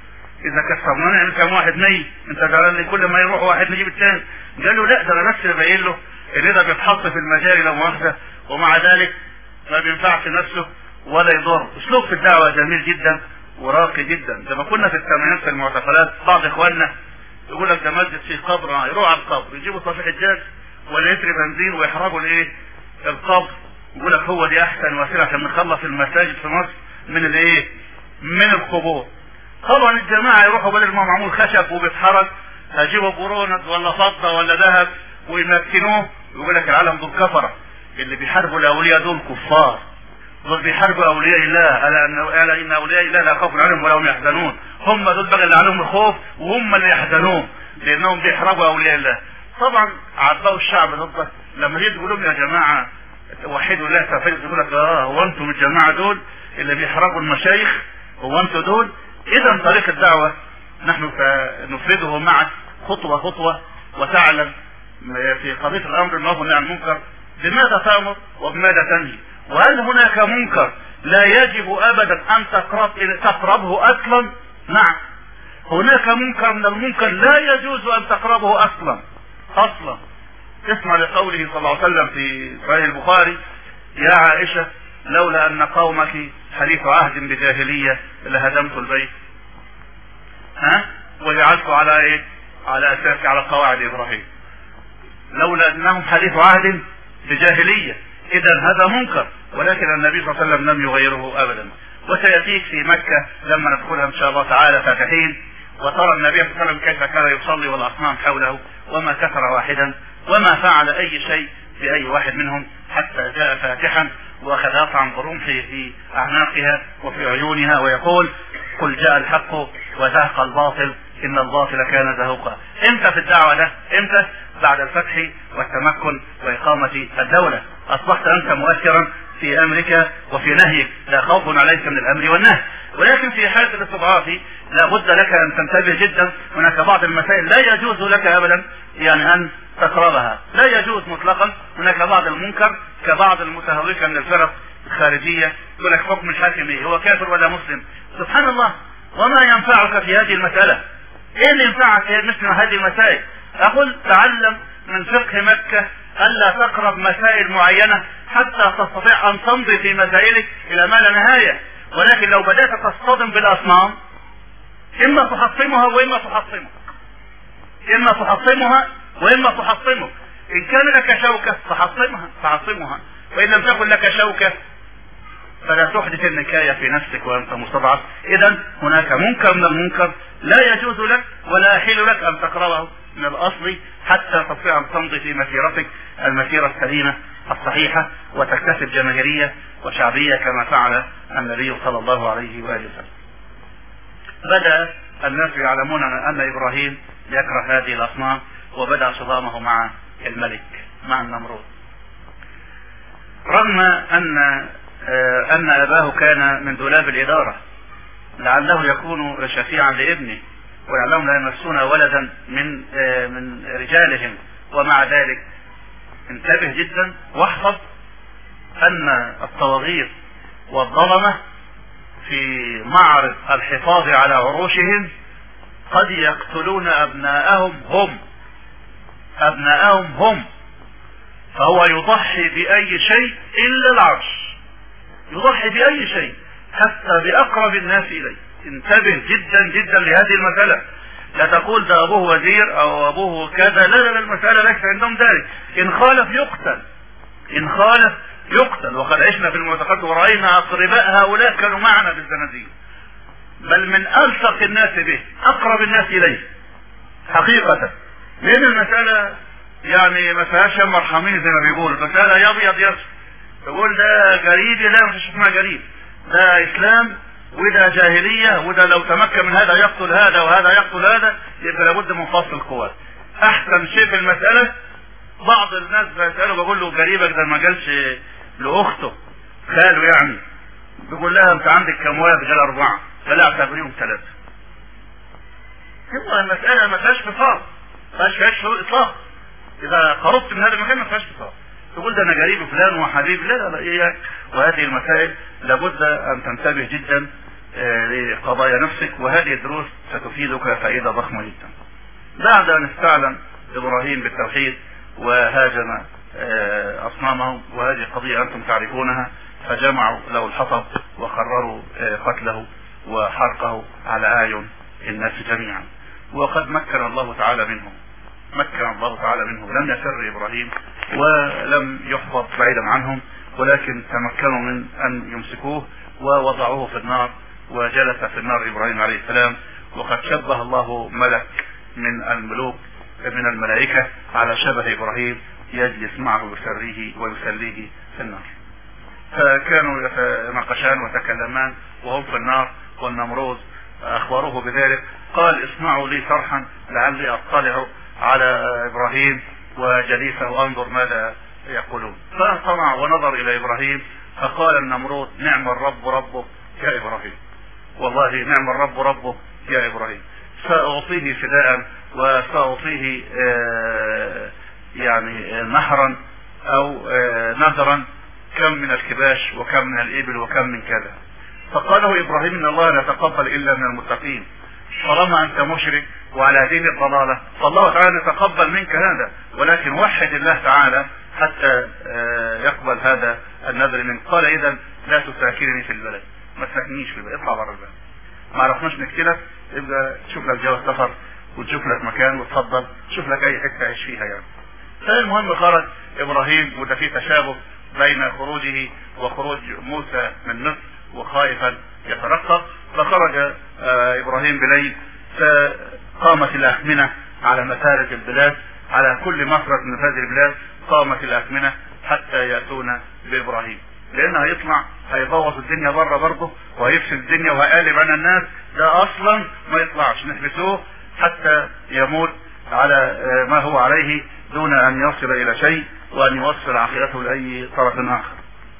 اذا كسرنا نعمل كم واحد ميت انت زعلان ليه كل ما يروح واحد نجيب الثاني قال له لا ده انا بس باين له ان ده بيتحط في المجاري لو مؤاخذه ومع ذلك ما بينفعش نفسه ولا يضر اسلوب في الدعوة جميل جدا وراقي جدا زي ما كنا في الثمانينات في المعتقلات بعض اخواننا يقول لك ده مسجد فيه قبر يروح على القبر يجيبوا صفيح الجاز ولا لتر بنزين ويحرقوا الايه القبر يقول لك هو دي احسن وسيله عشان نخلص المساجد في مصر من الايه من القبور طبعا الجماعه يروحوا بدل ما معمول خشب وبيتحرك هيجيبوا قرونة ولا فضة ولا ذهب ويمكنوه يقول لك العالم دول كفرة اللي بيحاربوا الاولياء دول كفار دول بيحاربوا اولياء الله الا ان الا ان اولياء الله لا خوف عليهم ولا هم يحزنون هم دول بقى اللي عليهم الخوف وهم اللي يحزنون لانهم بيحاربوا اولياء الله طبعا عباوا الشعب ضده لما يجي تقول لهم يا جماعه وحدوا الله ففرق يقول لك اه هو انتم الجماعه دول اللي بيحرقوا المشايخ هو انتم دول اذا طريق الدعوه نحن سنفرده معك خطوه خطوه وتعلم في قضيه الامر بالمعروف والنهي عن المنكر بماذا تامر وبماذا تنهي وهل هناك منكر لا يجب ابدا ان تقرب تقربه اصلا نعم هناك منكر من المنكر لا يجوز ان تقربه اصلا اصلا اسمع لقوله صلى الله عليه وسلم في صحيح البخاري يا عائشة لولا ان قومك حديث عهد بجاهلية لهدمت البيت ها وجعلت على ايه على اساس على قواعد ابراهيم لولا انهم حديث عهد بجاهلية اذا هذا منكر ولكن النبي صلى الله عليه وسلم لم يغيره ابدا وسياتيك في مكة لما ندخلها ان شاء الله تعالى فاتحين وترى النبي صلى الله عليه وسلم كيف كان يصلي والاصنام حوله وما كثر واحدا وما فعل اي شيء باي واحد منهم حتى جاء فاتحا واخذ يطعن برمحه في اعناقها وفي عيونها ويقول قل جاء الحق وزهق الباطل ان الباطل كان زهوقا امتى في الدعوه ده امتى بعد الفتح والتمكن واقامه الدوله اصبحت انت مؤثرا في امرك وفي نهيك لا خوف عليك من الامر والنهي ولكن في حاله الاستضعاف لا بد لك ان تنتبه جدا هناك بعض المسائل لا يجوز لك ابدا يعني ان تقربها لا يجوز مطلقا هناك بعض المنكر كبعض المتهوكه من الفرق الخارجيه يقول لك حكم الحاكم ايه هو كافر ولا مسلم سبحان الله وما ينفعك في هذه المساله ايه اللي ينفعك في مثل هذه المسائل اقول تعلم من فقه مكه الا تقرب مسائل معينه حتى تستطيع ان تمضي في مسائلك الى ما لا نهايه ولكن لو بدات تصطدم بالاصنام اما تحطمها واما تحطمك اما تحطمها واما تحطمك ان كان لك شوكه فحطمها فحطمها وان لم تكن لك شوكه فلا تحدث النكايه في نفسك وانت مستضعف اذا هناك منكر من المنكر لا يجوز لك ولا يحل لك ان تقربه من الاصل حتى تستطيع ان تمضي في مسيرتك المسيره السليمه الصحيحه وتكتسب جماهيريه وشعبيه كما فعل النبي صلى الله عليه واله وسلم. بدا الناس يعلمون ان ابراهيم يكره هذه الاصنام وبدا صدامه مع الملك مع النمرود. رغم ان ان اباه كان من دولاب الاداره لعله يكون شفيعا لابنه ولعلهم لا يمسون ولدا من من رجالهم ومع ذلك انتبه جدا واحفظ ان الطواغيت والظلمه في معرض الحفاظ على عروشهم قد يقتلون ابناءهم هم ابناءهم هم فهو يضحي باي شيء الا العرش يضحي باي شيء حتى باقرب الناس اليه انتبه جدا جدا لهذه المسألة لا تقول ده ابوه وزير او ابوه كذا لا لا لا المسألة ليس عندهم ذلك ان خالف يقتل ان خالف يقتل وقد عشنا في المعتقلات ورأينا اقرباء هؤلاء كانوا معنا بالزنازين بل من الصق الناس به اقرب الناس اليه حقيقة لان المسألة يعني ما فيهاش مرحمين زي ما بيقول المسألة يا ابيض يا تقول ده جريدي لا مش اسمها جريد ده اسلام وده جاهلية وده لو تمكن من هذا يقتل هذا وهذا يقتل هذا يبقى لابد من فصل القوات احسن شيء في المسألة بعض الناس بيسألوا بقول له قريبك ده ما قالش لاخته خاله يعني بيقول لها انت عندك كم ولد غير اربعة فلا اعتبريهم ثلاثة هو المسألة ما فيهاش فصال ما فيهاش اطلاق اذا قربت من هذا المكان ما فيهاش فصال تقول ده انا قريب فلان وحبيب لا لا لا إيه وهذه المسائل لابد ان تنتبه جدا لقضايا نفسك وهذه الدروس ستفيدك فائدة ضخمة جدا بعد ان استعلن ابراهيم بالتوحيد وهاجم اصنامهم وهذه قضية انتم تعرفونها فجمعوا له الحطب وقرروا قتله وحرقه على اعين الناس جميعا وقد مكن الله تعالى منهم مكن الله تعالى منهم لم يسر ابراهيم ولم يحفظ بعيدا عنهم ولكن تمكنوا من ان يمسكوه ووضعوه في النار وجلس في النار ابراهيم عليه السلام وقد شبه الله ملك من الملوك من الملائكة على شبه ابراهيم يجلس معه يسريه ويسليه في النار فكانوا يتناقشان ويتكلمان وهم في النار والنمروز اخبروه بذلك قال اصنعوا لي صرحا لعلي اطلع على ابراهيم وجليسه انظر ماذا يقولون فصنع ونظر الى ابراهيم فقال النمرود نعم الرب ربك يا ابراهيم والله نعم الرب ربك يا ابراهيم ساعطيه فداء وساعطيه آه يعني نهرا او آه نهرا كم من الكباش وكم من الابل وكم من كذا فقال له ابراهيم ان الله لا يتقبل الا من المتقين طالما انت مشرك وعلى دين الضلاله فالله تعالى يتقبل منك هذا ولكن وحد الله تعالى حتى يقبل هذا النذر منك قال اذا لا تساكنني في البلد ما تساكنيش في البلد اطلع بره البلد ما عرفناش نقتلك يبقى تشوف لك جواز سفر وتشوف لك مكان وتفضل تشوف لك اي حته تعيش فيها يعني فالمهم خرج ابراهيم وده في تشابه بين خروجه وخروج موسى من مصر وخائفا يترقب فخرج آه ابراهيم بليل فقامت الاثمنه على مسارج البلاد على كل مفرق من هذه البلاد قامت الاثمنه حتى ياتون بابراهيم لان هيطلع هيبوظ الدنيا بره برضه وهيفسد الدنيا وهيقلب على الناس ده اصلا ما يطلعش نحبسوه حتى يموت على ما هو عليه دون ان يصل الى شيء وان يوصل عقيدته لاي طرف اخر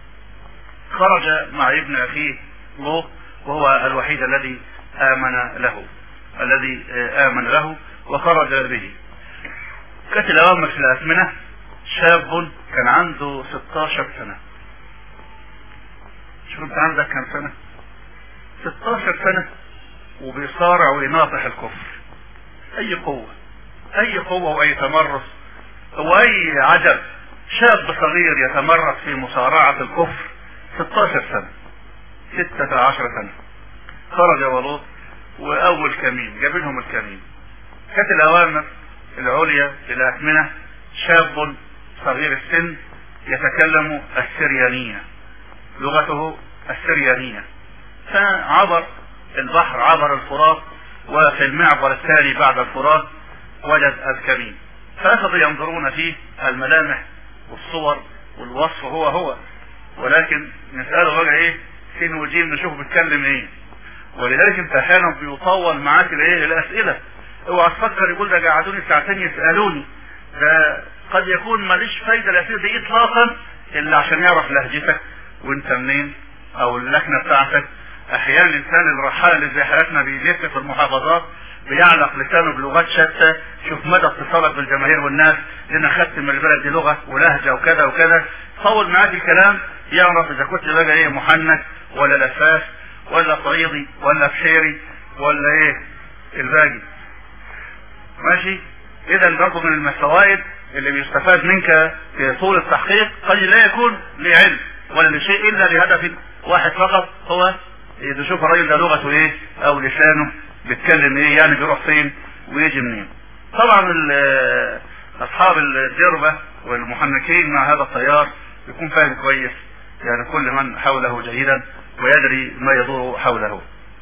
خرج مع ابن اخيه لوط وهو الوحيد الذي امن له الذي امن له وخرج به كانت الاوامر في الاثمنه شاب كان عنده 16 سنه شوف انت عندك كم سنه 16 سنه وبيصارع ويناطح الكفر اي قوه اي قوه واي تمرس واي عجب شاب صغير يتمرس في مصارعه الكفر 16 سنه 16 سنه خرج ولوط واول كمين جاب لهم الكمين كانت الاوامر العليا للاثمنه شاب صغير السن يتكلم السريانيه لغته السريانيه فعبر البحر عبر الفرات وفي المعبر الثاني بعد الفرات وجد الكمين فاخذوا ينظرون فيه الملامح والصور والوصف هو هو ولكن نساله بقى ايه سين وجيم نشوف بيتكلم ايه ولذلك انت احيانا بيطول معاك الايه الاسئله اوعى تفكر يقول ده قعدوني ساعتين يسالوني ده قد يكون ماليش فايده الاسئله دي اطلاقا الا عشان يعرف لهجتك وانت منين او اللكنه بتاعتك احيانا الانسان الرحال اللي زي حالتنا بيلف في المحافظات بيعلق لسانه بلغات شتى شوف مدى اتصالك بالجماهير والناس لان خدت من البلد دي لغه ولهجه وكذا وكذا طول معاك الكلام يعرف اذا كنت بقى ايه محنك ولا لفاف ولا صعيدي ولا بحيري ولا ايه الباقي ماشي اذا برضه من الفوائد اللي بيستفاد منك في طول التحقيق قد لا يكون لعلم ولا لشيء الا لهدف واحد فقط هو تشوف الراجل ده لغته ايه او لسانه بيتكلم ايه يعني بيروح فين ويجي منين طبعا اصحاب الجربة والمحنكين مع هذا التيار يكون فاهم كويس يعني كل من حوله جيدا ويدري ما يدور حوله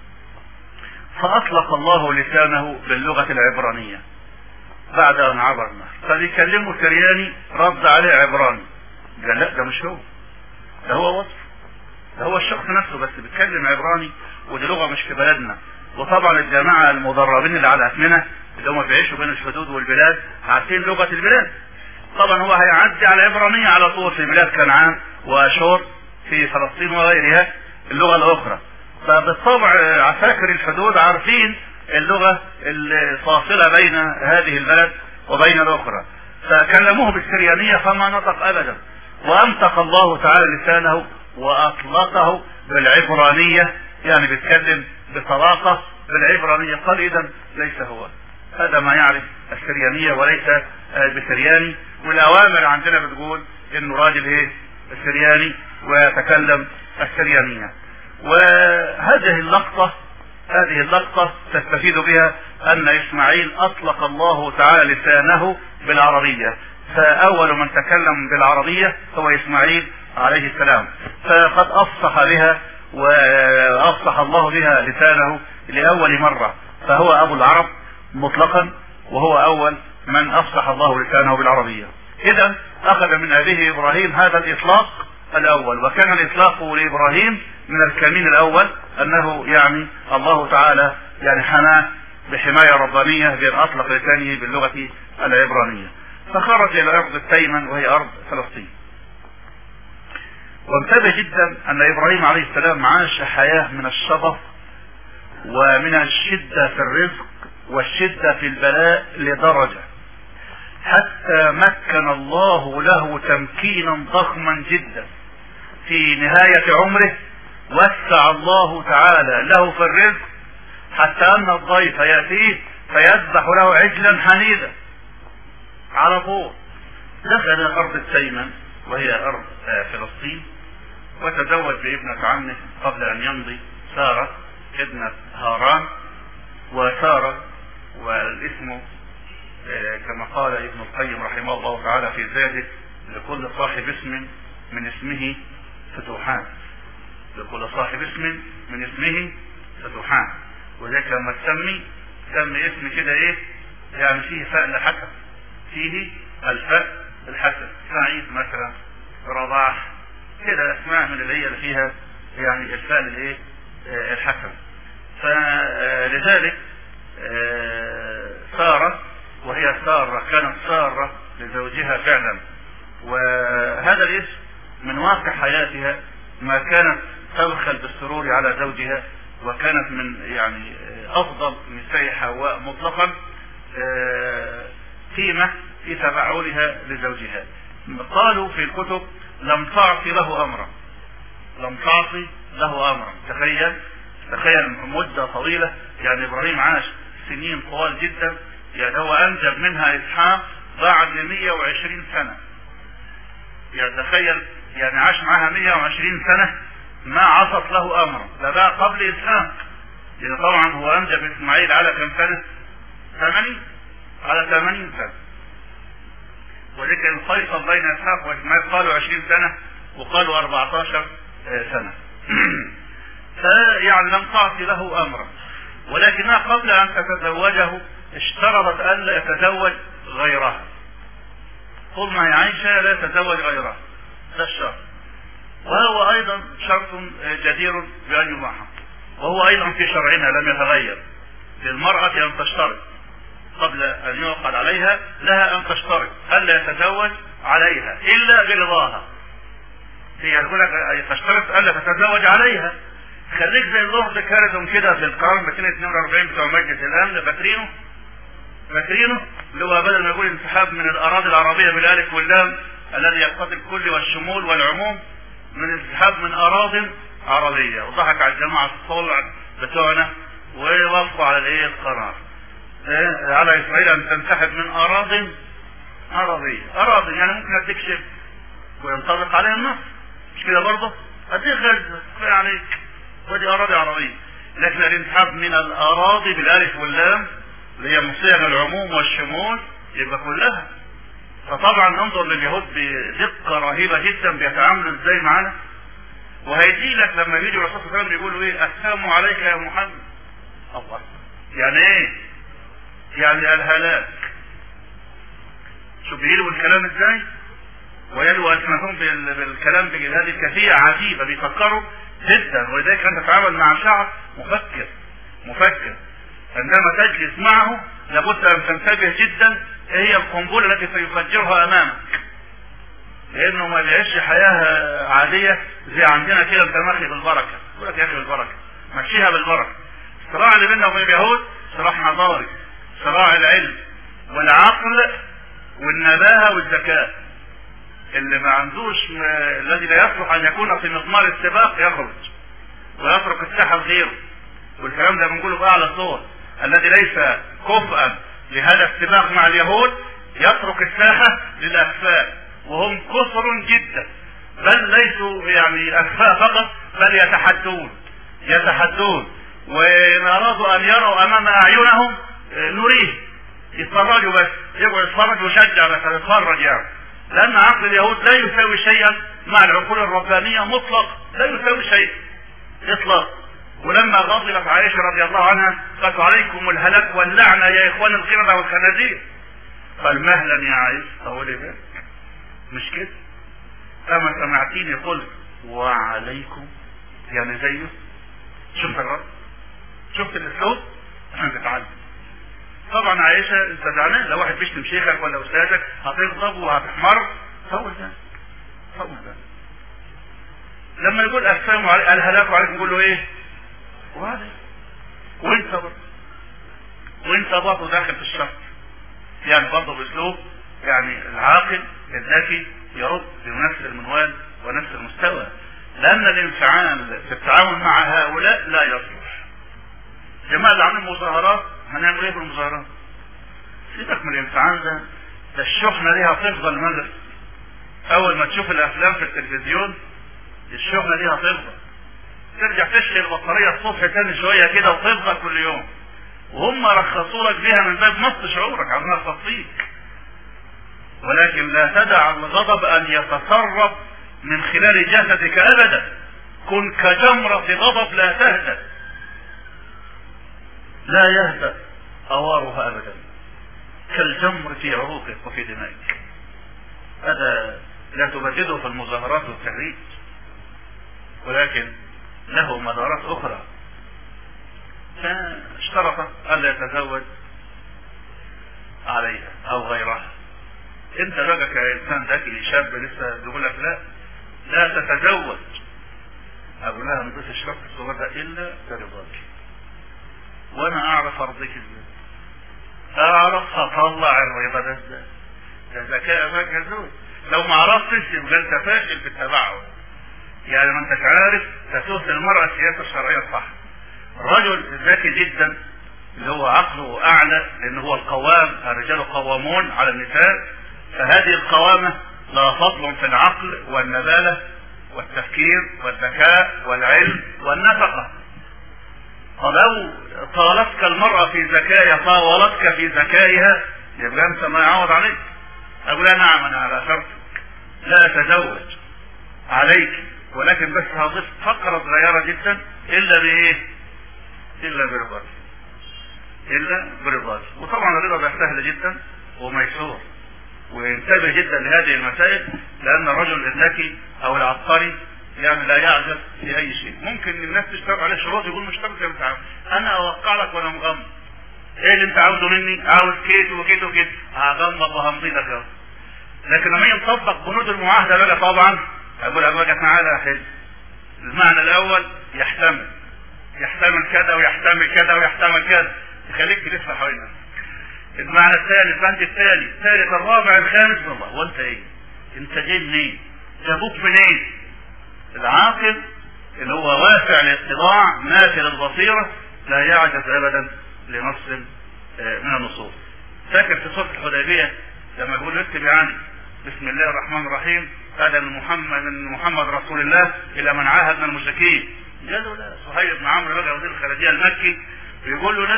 فاطلق الله لسانه باللغة العبرانية بعد ان عبر النهر فبيكلمه سرياني رد عليه عبراني قال لا ده مش هو ده هو وصف ده هو الشخص نفسه بس بيتكلم عبراني ودي لغه مش في بلدنا وطبعا الجماعه المدربين اللي على اثمنه اللي هم بيعيشوا بين الحدود والبلاد عارفين لغه البلاد طبعا هو هيعدي على العبرانيه على طول في بلاد كنعان واشور في فلسطين وغيرها اللغه الاخرى فبالطبع عساكر الحدود عارفين اللغه الفاصله بين هذه البلد وبين الاخرى فكلموه بالسريانيه فما نطق ابدا وانطق الله تعالى لسانه واطلقه بالعبرانيه يعني بيتكلم بطلاقه بالعبرانيه قال اذا ليس هو هذا ما يعرف السريانيه وليس بسرياني والاوامر عندنا بتقول انه راجل ايه السرياني ويتكلم السريانية وهذه اللقطة هذه اللقطة تستفيد بها أن إسماعيل أطلق الله تعالى لسانه بالعربية فأول من تكلم بالعربية هو إسماعيل عليه السلام فقد أفصح بها وأفصح الله بها لسانه لأول مرة فهو أبو العرب مطلقا وهو أول من أفصح الله لسانه بالعربية إذا أخذ من أبيه إبراهيم هذا الإطلاق الأول وكان الإطلاق لإبراهيم من الكمين الأول أنه يعني الله تعالى يعني حماه بحماية ربانية بأن أطلق لسانه باللغة العبرانية فخرج إلى أرض التيمن وهي أرض فلسطين وانتبه جدا أن إبراهيم عليه السلام عاش حياة من الشظف ومن الشدة في الرزق والشدة في البلاء لدرجة حتى مكن الله له تمكينا ضخما جدا في نهاية عمره وسع الله تعالى له في الرزق حتى ان الضيف يأتيه فيذبح له عجلا حنيدا على طول دخل ارض التيمن وهي ارض فلسطين وتزوج بابنة عمه قبل ان يمضي سارة ابنة هاران وسارة والاسم كما قال ابن القيم رحمه الله تعالى في زاده لكل صاحب اسم من اسمه فتوحان لكل صاحب اسم من اسمه فتوحان وذلك لما تسمي سمي اسم كده ايه يعني فيه فاء الحسن فيه الفاء الحسن سعيد مثلا رضاح كده اسماء من اللي هي اللي فيها يعني الفاء الايه الحسن فلذلك سارة وهي سارة كانت سارة لزوجها فعلا وهذا الاسم من واقع حياتها ما كانت تبخل بالسرور على زوجها وكانت من يعني افضل نساء حواء مطلقا قيمة في تفاعلها لزوجها قالوا في الكتب لم تعصي له امرا لم تعصي له امرا تخيل تخيل مدة طويلة يعني ابراهيم عاش سنين طوال جدا يعني هو انجب منها اسحاق بعد 120 سنة يعني تخيل يعني عاش معاها 120 سنة ما عصت له امرا ده بقى قبل اسحاق لان طبعا هو انجب اسماعيل على كم سنة 80 على 80 سنة وذكر الفيصل بين اسحاق واسماعيل قالوا 20 سنة وقالوا 14 سنة فيعني لم تعطي له امرا ولكنها قبل ان تتزوجه اشترطت ان لا يتزوج غيرها طول ما هي عايشة لا يتزوج غيرها ده الشرط وهو ايضا شرط جدير بان يضحى وهو ايضا في شرعنا لم يتغير للمرأة ان تشترط قبل ان يعقد عليها لها ان تشترط الا يتزوج عليها الا برضاها هي يقول لك تشترط الا تتزوج عليها خليك زي اللورد كاردون كده في القرار 242 بتوع مجلس الامن فاكرينه فاكرينه اللي هو بدل ما يقول انسحاب من الاراضي العربيه بالالف واللام الذي يقتضي الكل والشمول والعموم من انسحاب من اراض عربيه وضحك على الجماعه الصلع بتوعنا ووافقوا على الايه القرار إيه؟ على اسرائيل ان تنسحب من اراض عربيه اراضي يعني ممكن اديك شبه وينطبق عليها النص مش كده برضه اديك غزه كفايه عليك ودي اراضي عربيه لكن الانسحاب من الاراضي بالالف واللام اللي هي مصيغ العموم والشمول يبقى كلها فطبعا انظر لليهود بدقة رهيبة جدا بيتعاملوا ازاي معانا وهيجي لك لما يجي الرسول صلى الله عليه وسلم يقولوا ايه السلام عليك يا محمد الله يعني ايه يعني الهلاك شوف بيجيلوا الكلام ازاي ويلوا السنتهم بالكلام بهذه الكيفية عجيبة بيفكروا جدا ولذلك انت تتعامل مع شعب مفكر مفكر عندما تجلس معه لابد ان تنتبه جدا ايه هي القنبله التي سيفجرها امامك لانه ما بيعيش حياه عاديه زي عندنا كده انت ماشي بالبركه يقول لك يا اخي بالبركه مشيها بالبركه الصراع اللي بيننا وبين اليهود صراع حضاري صراع العلم والعقل والنباهه والذكاء اللي ما عندوش م... الذي لا يصلح ان يكون في مضمار السباق يخرج ويترك الساحه لغيره والكلام ده بنقوله باعلى صور الذي ليس كفءا لهذا السباق مع اليهود يترك الساحة للأكفاء وهم كثر جدا بل ليسوا يعني اكفاء فقط بل يتحدون يتحدون وان ارادوا ان يروا امام اعينهم نريه يتفرجوا بس يقعد يتفرج ويشجع بس يتفرج يعني لان عقل اليهود لا يساوي شيئا مع العقول الربانيه مطلق لا يساوي شيئا اطلاق ولما غضبت عائشه رضي الله عنها قالت عليكم الهلاك واللعنه يا اخوان القرده والخنازير قال مهلا يا عائشه طولي بالك مش كده اما سمعتيني قلت وعليكم يعني زيه شفت الرد شفت الاسلوب عشان تتعلم طبعا عائشة انت زعلان لو واحد بيشتم شيخك ولا استاذك هتغضب وهتحمر طول ده طول ده لما يقول السلام عليكم الهلاك عليكم يقول له ايه؟ وعليكم وانت برضه وانت برضه داخل في الشر يعني برضه باسلوب يعني العاقل الذكي يرد بنفس المنوال ونفس المستوى لان الانفعال في التعامل مع هؤلاء لا يصلح جماعة اللي عاملين مظاهرات هنعمل ايه بالمظاهرات سيبك من الانفعال ده ده الشحنة دي هتفضل مدى اول ما تشوف الافلام في التلفزيون الشحنة دي هتفضل ترجع تشحن البطارية الصبح تاني شوية كده وتفضل كل يوم وهم رخصوا لك بيها من باب نص شعورك عشان تصفيك ولكن لا تدع الغضب ان يتسرب من خلال جسدك ابدا كن كجمرة غضب لا تهدأ لا يهدأ أوارها أبدا كالجمر في عروقك وفي دمائك هذا لا تبدده في المظاهرات والتهريج ولكن له مدارات أخرى فاشترط ألا يتزوج عليها أو غيرها انت بقى كإنسان ذكي شاب لسه بيقول لك لا لا تتزوج أقول لها ما تشرب الصغير ده إلا برضاك وانا اعرف ارضيك ازاي اعرف اطلع الرضا ده ازاي ده ذكاء بقى زوج لو ما عرفتش يبقى انت فاشل في التبعه يعني ما انتش عارف تسوس المرأة السياسة الشرعية الصح الرجل ذكي جدا اللي هو عقله اعلى لان هو القوام الرجال قوامون على النساء فهذه القوامة لها فضل في العقل والنبالة والتفكير والذكاء والعلم والنفقة ولو طالتك المرأة في ذكائها طاولتك في ذكائها يبقى انت ما يعوض عليك اقول نعم انا على شرطك لا اتزوج عليك ولكن بس هضيف فقرة صغيرة جدا الا بايه الا برضاك الا برضاك وطبعا الرضا ده سهل جدا وميسور وانتبه جدا لهذه المسائل لان الرجل الذكي او العبقري يعني لا يعجز في اي شيء ممكن الناس تشترط عليه شروط يقول مش شرط انت عاوز انا اوقع لك وانا مغمض ايه اللي انت عاوزه مني عاوز كيت وكيت وكيت هغمض وهمضي لك اهو لكن لما ينطبق بنود المعاهده بقى طبعا اقول لك بقى تعالى يا حلو المعنى الاول يحتمل يحتمل كذا ويحتمل كذا ويحتمل كذا يخليك تلف حوالين نفسك المعنى الثالث البند الثاني الثالث الرابع الخامس والله وانت ايه انت جاي منين جابوك منين العاقل اللي هو واسع الاطلاع نافذ البصيرة لا يعجز ابدا لنص من النصوص فاكر في سورة الحديبية لما يقول اكتب يعني بسم الله الرحمن الرحيم هذا من محمد من محمد رسول الله الى من عاهد من المشركين قالوا لا صهيب بن عمرو بقى وزير الخارجيه المكي بيقول له لا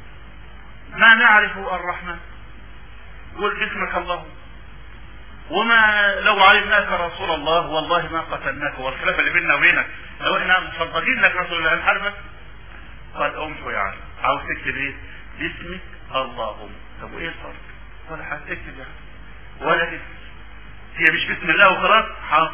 ما نعرف الرحمن قل باسمك الله وما لو علمناك رسول الله والله ما قتلناك والخلاف اللي بيننا وبينك لو احنا مصدقين لك رسول الله نحاربك قال امحو يعني عاوز تكتب ايه؟ باسمك اللهم طب وايه الفرق؟ ولا هتكتب يعني ولا تكتب هي مش بسم الله وخلاص حاضر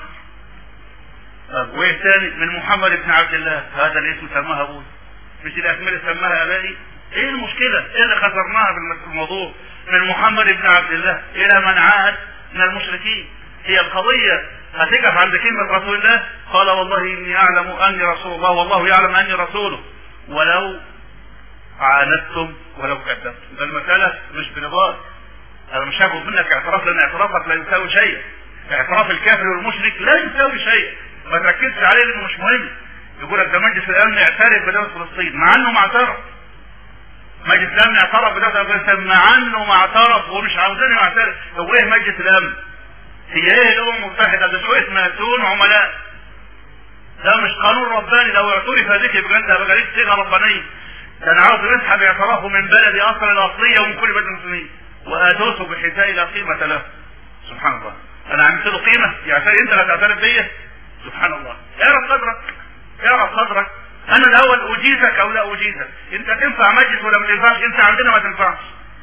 طب وايه تاني من محمد بن عبد الله هذا الاسم سماها ابوي مش الاسماء اللي سماها ابائي ايه المشكله؟ ايه اللي خسرناها في الموضوع؟ من محمد بن عبد الله الى من عاد من المشركين هي القضية هتقف عند كلمة رسول الله قال والله إني أعلم أني رسول الله والله يعلم أني رسوله ولو عاندتم ولو كذبتم ده المسألة مش برضاك أنا مش هاخد منك اعتراف لأن اعترافك لا يساوي شيء اعتراف الكافر والمشرك لا يساوي شيء ما تركزش عليه لأنه مش مهم يقول لك ده مجلس الأمن اعترف بدولة فلسطين مع إنه ما اعترف مجلس الامن اعترف بدولة افغانستان مع انه ما اعترف ومش عاوزين يعترف هو ايه مجلس الامن؟ هي ايه الامم المتحده ده شويه ماسون عملاء ده مش قانون رباني لو اعترف ذكي بجد بقى ليك صيغه ربانيه ده انا عاوز نسحب اعترافه من بلدي اصلا الاصليه ومن كل بلد المسلمين وادوسه بحذاء لا قيمه له سبحان الله انا عملت له قيمه يعني انت لا تعترف بيا سبحان الله اعرف قدرك اعرف قدرك انا الاول اجيزك او لا اجيزك انت تنفع مجلس ولا ما تنفعش انت عندنا ما تنفعش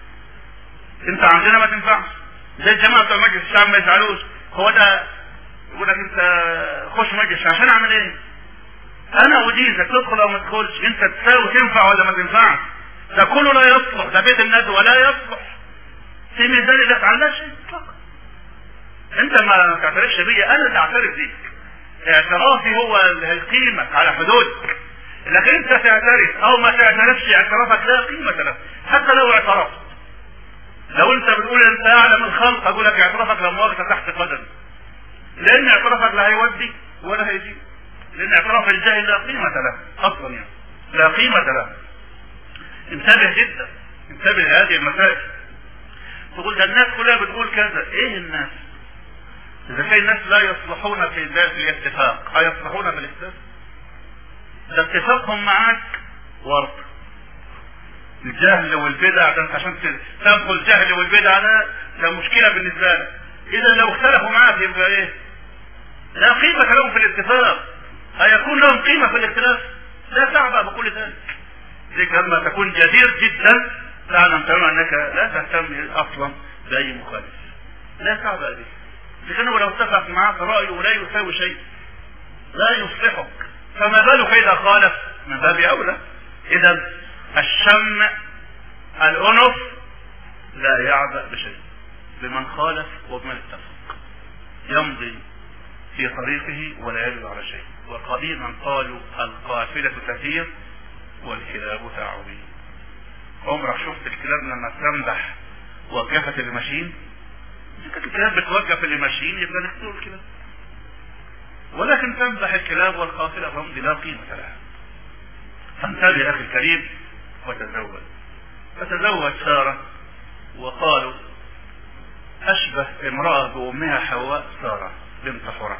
انت عندنا ما تنفعش زي الجماعه بتوع مجلس الشعب ما يزعلوش هو ده يقول لك انت خش مجلس عشان اعمل ايه انا اجيزك تدخل او ما تدخلش انت تساوي تنفع ولا ما تنفعش ده كله لا يصلح ده بيت الندوه لا يصلح في ميزان لا تعلش اطلاقا انت ما تعترفش بيا انا اللي اعترف بيك اعترافي هو القيمة على حدودك لكن انت تعترف او ما تعترفش اعترافك لا قيمة له حتى لو اعترفت لو انت بتقول انت اعلم الخلق اقول لك اعترافك لا مؤاخذة تحت قدم لان اعترافك لا هيودي ولا هيجي لان اعتراف الجاهل لا قيمة له اصلا يعني لا قيمة له انتبه جدا انتبه لهذه المسائل تقول ده الناس كلها بتقول كذا ايه الناس اذا كان الناس لا يصلحون في ذات الاتفاق هيصلحون في الاختلاف ده اتفاقهم معاك ورد الجهل والبدع ده انت عشان تنقل الجهل والبدع ده ده مشكله بالنسبه لك اذا لو اختلفوا معاك يبقى ايه لا قيمه لهم في الاتفاق هيكون لهم قيمه في الاختلاف لا تعبأ بكل ذلك لذلك لما تكون جدير جدا تعلم تماما انك لا تهتم اصلا باي مخالف لا تعبأ به لكنه لو اتفق معك رأيه لا يساوي شيء لا يصلحك فما بالك إذا خالف من باب أولى إذا الشم الأنف لا يعبأ بشيء بمن خالف وبمن اتفق يمضي في طريقه ولا يجد على شيء وقديما قالوا القافلة تسير والكلاب تعوي عمرك شفت الكلاب لما تنبح وقفت الماشين كانت الكلاب بتوقف اللي ماشيين يبقى نقتل الكلاب ولكن تنبح الكلاب والقافلة تمضي لا قيمة لها فانتبه يا اخي الكريم وتزوج فتزوج سارة وقالوا اشبه امرأة بامها حواء سارة بنت حرام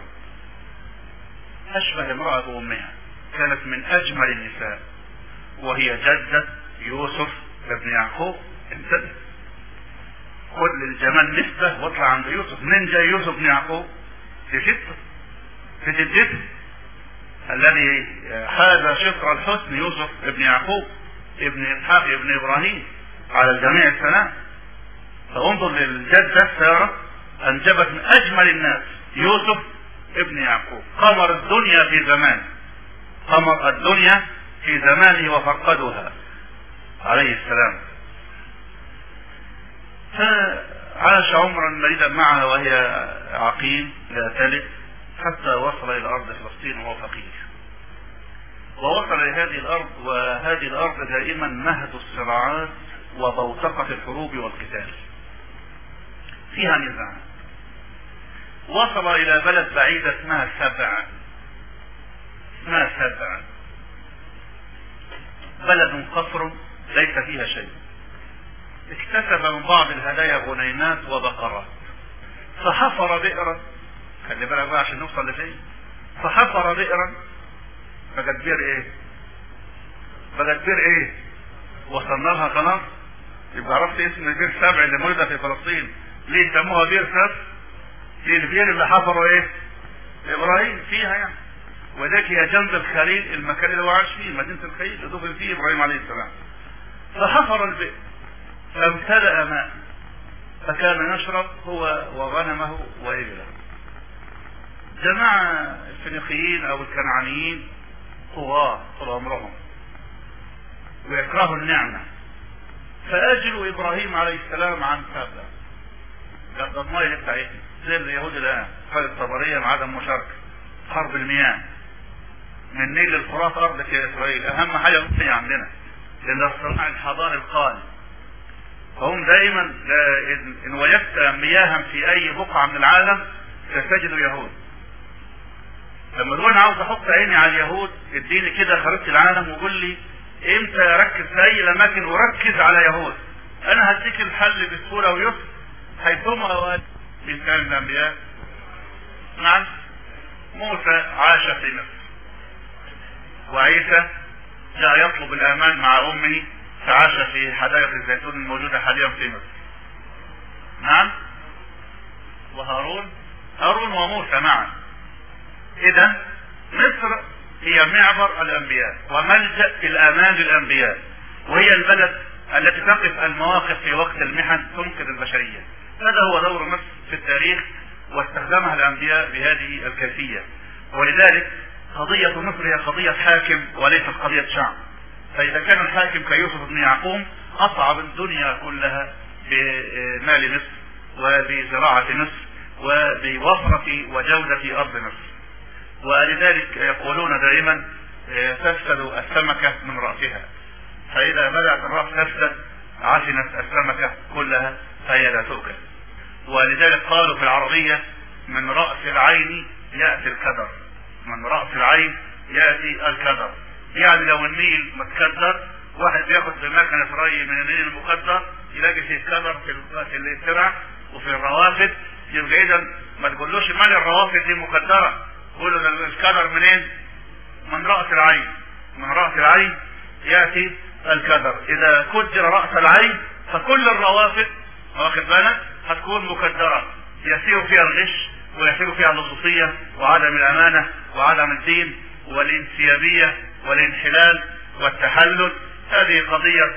اشبه امرأة بامها كانت من اجمل النساء وهي جدة يوسف ابن يعقوب انتبه خد للجمال نسبة واطلع عند يوسف من جاي يوسف بن يعقوب في جدته في جدته الذي حاز شطر الحسن يوسف ابن يعقوب ابن اسحاق ابن ابراهيم على الجميع الثناء فانظر للجدة سارة انجبت من اجمل الناس يوسف ابن يعقوب قمر الدنيا في زمان قمر الدنيا في زمانه وفقدها عليه السلام فعاش عمرا مريدا معها وهي عقيم لا تلد حتى وصل الى ارض فلسطين وهو فقير ووصل لهذه الارض وهذه الارض دائما مهد الصراعات وبوتقة الحروب والقتال فيها نزاع وصل الى بلد بعيدة اسمها سبع اسمها سبع بلد قصر ليس فيها شيء اكتسب من بعض الهدايا غنيمات وبقرات فحفر بئرا خلي بالك بقى عشان نوصل لفين فحفر بئرا بقت بئر ايه بقت بئر ايه وصلنا لها خلاص يبقى عرفت اسم بئر سبع اللي موجوده في فلسطين ليه سموها بئر سبع دي البئر اللي حفروا ايه ابراهيم فيها يعني وذاك هي جنب الخليل المكان اللي هو عاش فيه مدينه الخليل اللي دفن فيه ابراهيم عليه السلام فحفر البئر فامتلأ ماء فكان يشرب هو وغنمه وإبله جماعة الفينيقيين أو الكنعانيين طغاة طول عمرهم ويكرهوا النعمة فأجلوا إبراهيم عليه السلام عن سبع قد المية بتاعتنا زي اليهود الآن خد الطبرية مع عدم مشاركة حرب المياه من النيل للفرات أرضك يا إسرائيل أهم حاجة المياه عندنا لأن الصناع الحضاري القائم فهم دائما ان وجدت مياها في اي بقعه من العالم ستجد يهود لما تقول انا عاوز احط عيني على اليهود اديني كده خريطه العالم وقول لي امتى اركز في اي اماكن اركز على يهود انا هديك الحل بسهوله ويسر حيثما أواد من كان الانبياء نعم موسى عاش في مصر وعيسى جاء يطلب الامان مع امه فعاش في حدائق الزيتون الموجوده حاليا في مصر نعم وهارون هارون وموسى معا اذا مصر هي معبر الانبياء وملجا الامان للانبياء وهي البلد التي تقف المواقف في وقت المحن تنقذ البشريه هذا هو دور مصر في التاريخ واستخدمها الانبياء بهذه الكيفيه ولذلك قضية مصر هي قضية حاكم وليست قضية شعب فإذا كان الحاكم كيوسف بن يعقوب أصعب الدنيا كلها بمال مصر وبزراعة مصر وبوفرة وجودة أرض مصر ولذلك يقولون دائما تفسد السمكة من رأسها فإذا بدأت الرأس تفسد عفنت السمكة كلها فهي لا تؤكل ولذلك قالوا في العربية من رأس العين يأتي الكدر من رأس العين يأتي الكدر يعني لو النيل متكدر واحد بياخد بمكنة ري من النيل المكدر يلاقي فيه كدر في الترع وفي الروافد يبقى اذا ما تقولوش مال الروافد دي مكدرة قولوا ده الكدر منين؟ من رأس العين من رأس العين يأتي الكدر إذا كدر رأس العين فكل الروافد واخد بالك هتكون مكدرة يسير فيها الغش ويسير فيها اللصوصية وعدم الأمانة وعدم الدين والانسيابية والانحلال والتحلل هذه قضية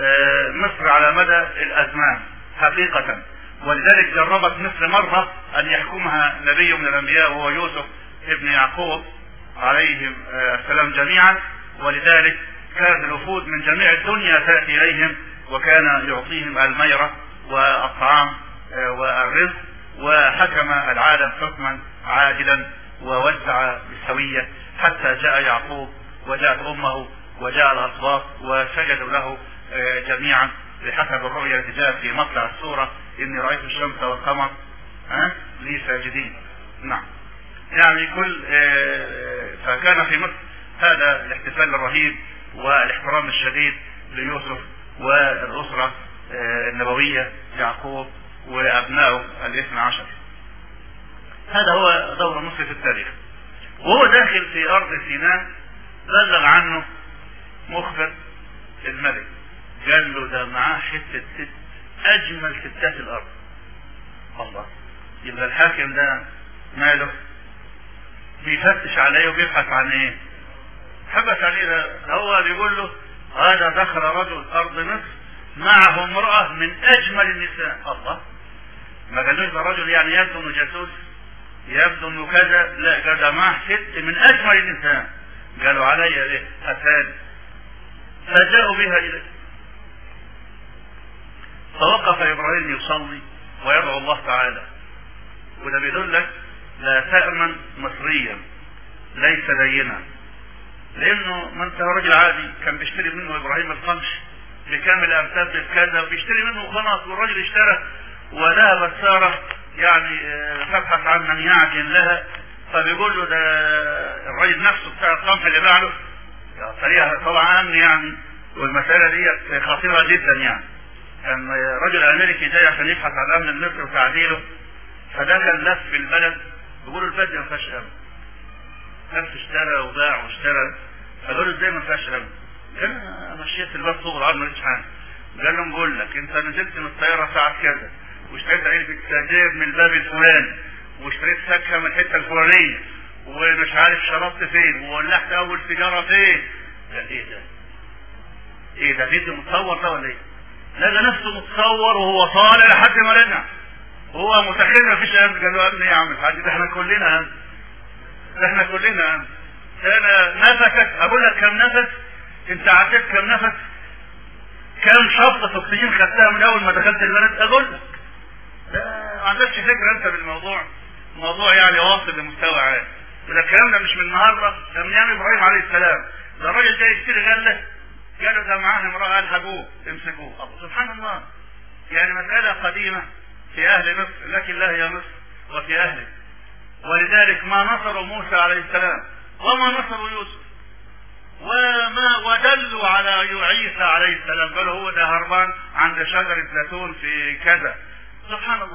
مصر على مدى الأزمان حقيقة ولذلك جربت مصر مرة أن يحكمها نبي من الأنبياء وهو يوسف ابن يعقوب عليهم السلام جميعا ولذلك كانت الوفود من جميع الدنيا تأتي إليهم وكان يعطيهم الميرة والطعام والرزق وحكم العالم حكما عادلا ووزع بالسوية حتى جاء يعقوب وجاءت أمه وجاء الأصباط وسجدوا له جميعا بحسب الرؤيا التي جاءت في مطلع السورة إني رأيت الشمس والقمر ها لي ساجدين نعم يعني كل فكان في مصر هذا الاحتفال الرهيب والاحترام الشديد ليوسف والأسرة النبوية يعقوب وأبنائه الاثنى عشر هذا هو دور مصر في التاريخ وهو داخل في أرض سيناء بلغ عنه مخبر الملك قال له ده معاه حتة ست أجمل ستات الأرض الله يبقى الحاكم ده ماله بيفتش عليه وبيبحث عن ايه حبس عليه ده هو بيقول له هذا دخل رجل أرض مصر معه امرأة من أجمل النساء الله ما قالوش ده رجل يعني يبدو انه جاسوس يبدو انه كذا لا قال ده معه ست من أجمل النساء قالوا علي ايه أتاني فجاءوا بها إليه فوقف إبراهيم يصلي ويدعو الله تعالى وده بيدلك لا تأمن مصريا ليس دينا لأنه ما أنت راجل عادي كان بيشتري منه إبراهيم القمش بكامل أمتاد بكذا وبيشتري منه خلاص والراجل اشترى وذهبت سارة يعني تبحث عن من يعجن لها فبيقول له ده الراجل نفسه بتاع القمح اللي باع له طريقة طبعا يعني والمسألة دي خطيرة جدا يعني كان رجل أمريكي جاي عشان يبحث عن أمن المصر وتعديله فدخل لف في البلد بيقولوا البلد ما فيهاش أمن لف اشترى وباع واشترى فقالوا ازاي ما فيهاش أمن قال انا مشيت الباب صغر العرض ماليش حاجة قال لهم بقول لك انت نزلت من الطيارة ساعة كذا واشتريت علبة سجاير من الباب الفلاني واشتريت سكة من الحتة الفلانية ومش عارف شربت فين وولعت اول سيجارة فين قال ايه ده ايه ده فيديو متصور ده ولا ايه لقى نفسه متصور وهو طالع لحد ما رجع هو متخيل ما فيش امن قال له امن ايه يا عم الحاج ده احنا كلنا امن ده احنا كلنا امن انا نفسك اقول لك كم نفس انت عديت كم نفس كم شفطة اكسجين خدتها من اول ما دخلت البلد اقول لك ما عندكش فكرة انت بالموضوع موضوع يعني واصل لمستوى عالي وده الكلام ده مش من النهارده ده من ايام ابراهيم عليه السلام ده الراجل جاي يشتري غله قالوا ده معاه امراه الحقوه امسكوه الله سبحان الله يعني مساله قديمه في اهل مصر لكن لا هي مصر وفي اهله ولذلك ما نصروا موسى عليه السلام وما نصروا يوسف وما ودلوا على عيسى عليه السلام قالوا هو ده هربان عند شجرة زيتون في كذا سبحان الله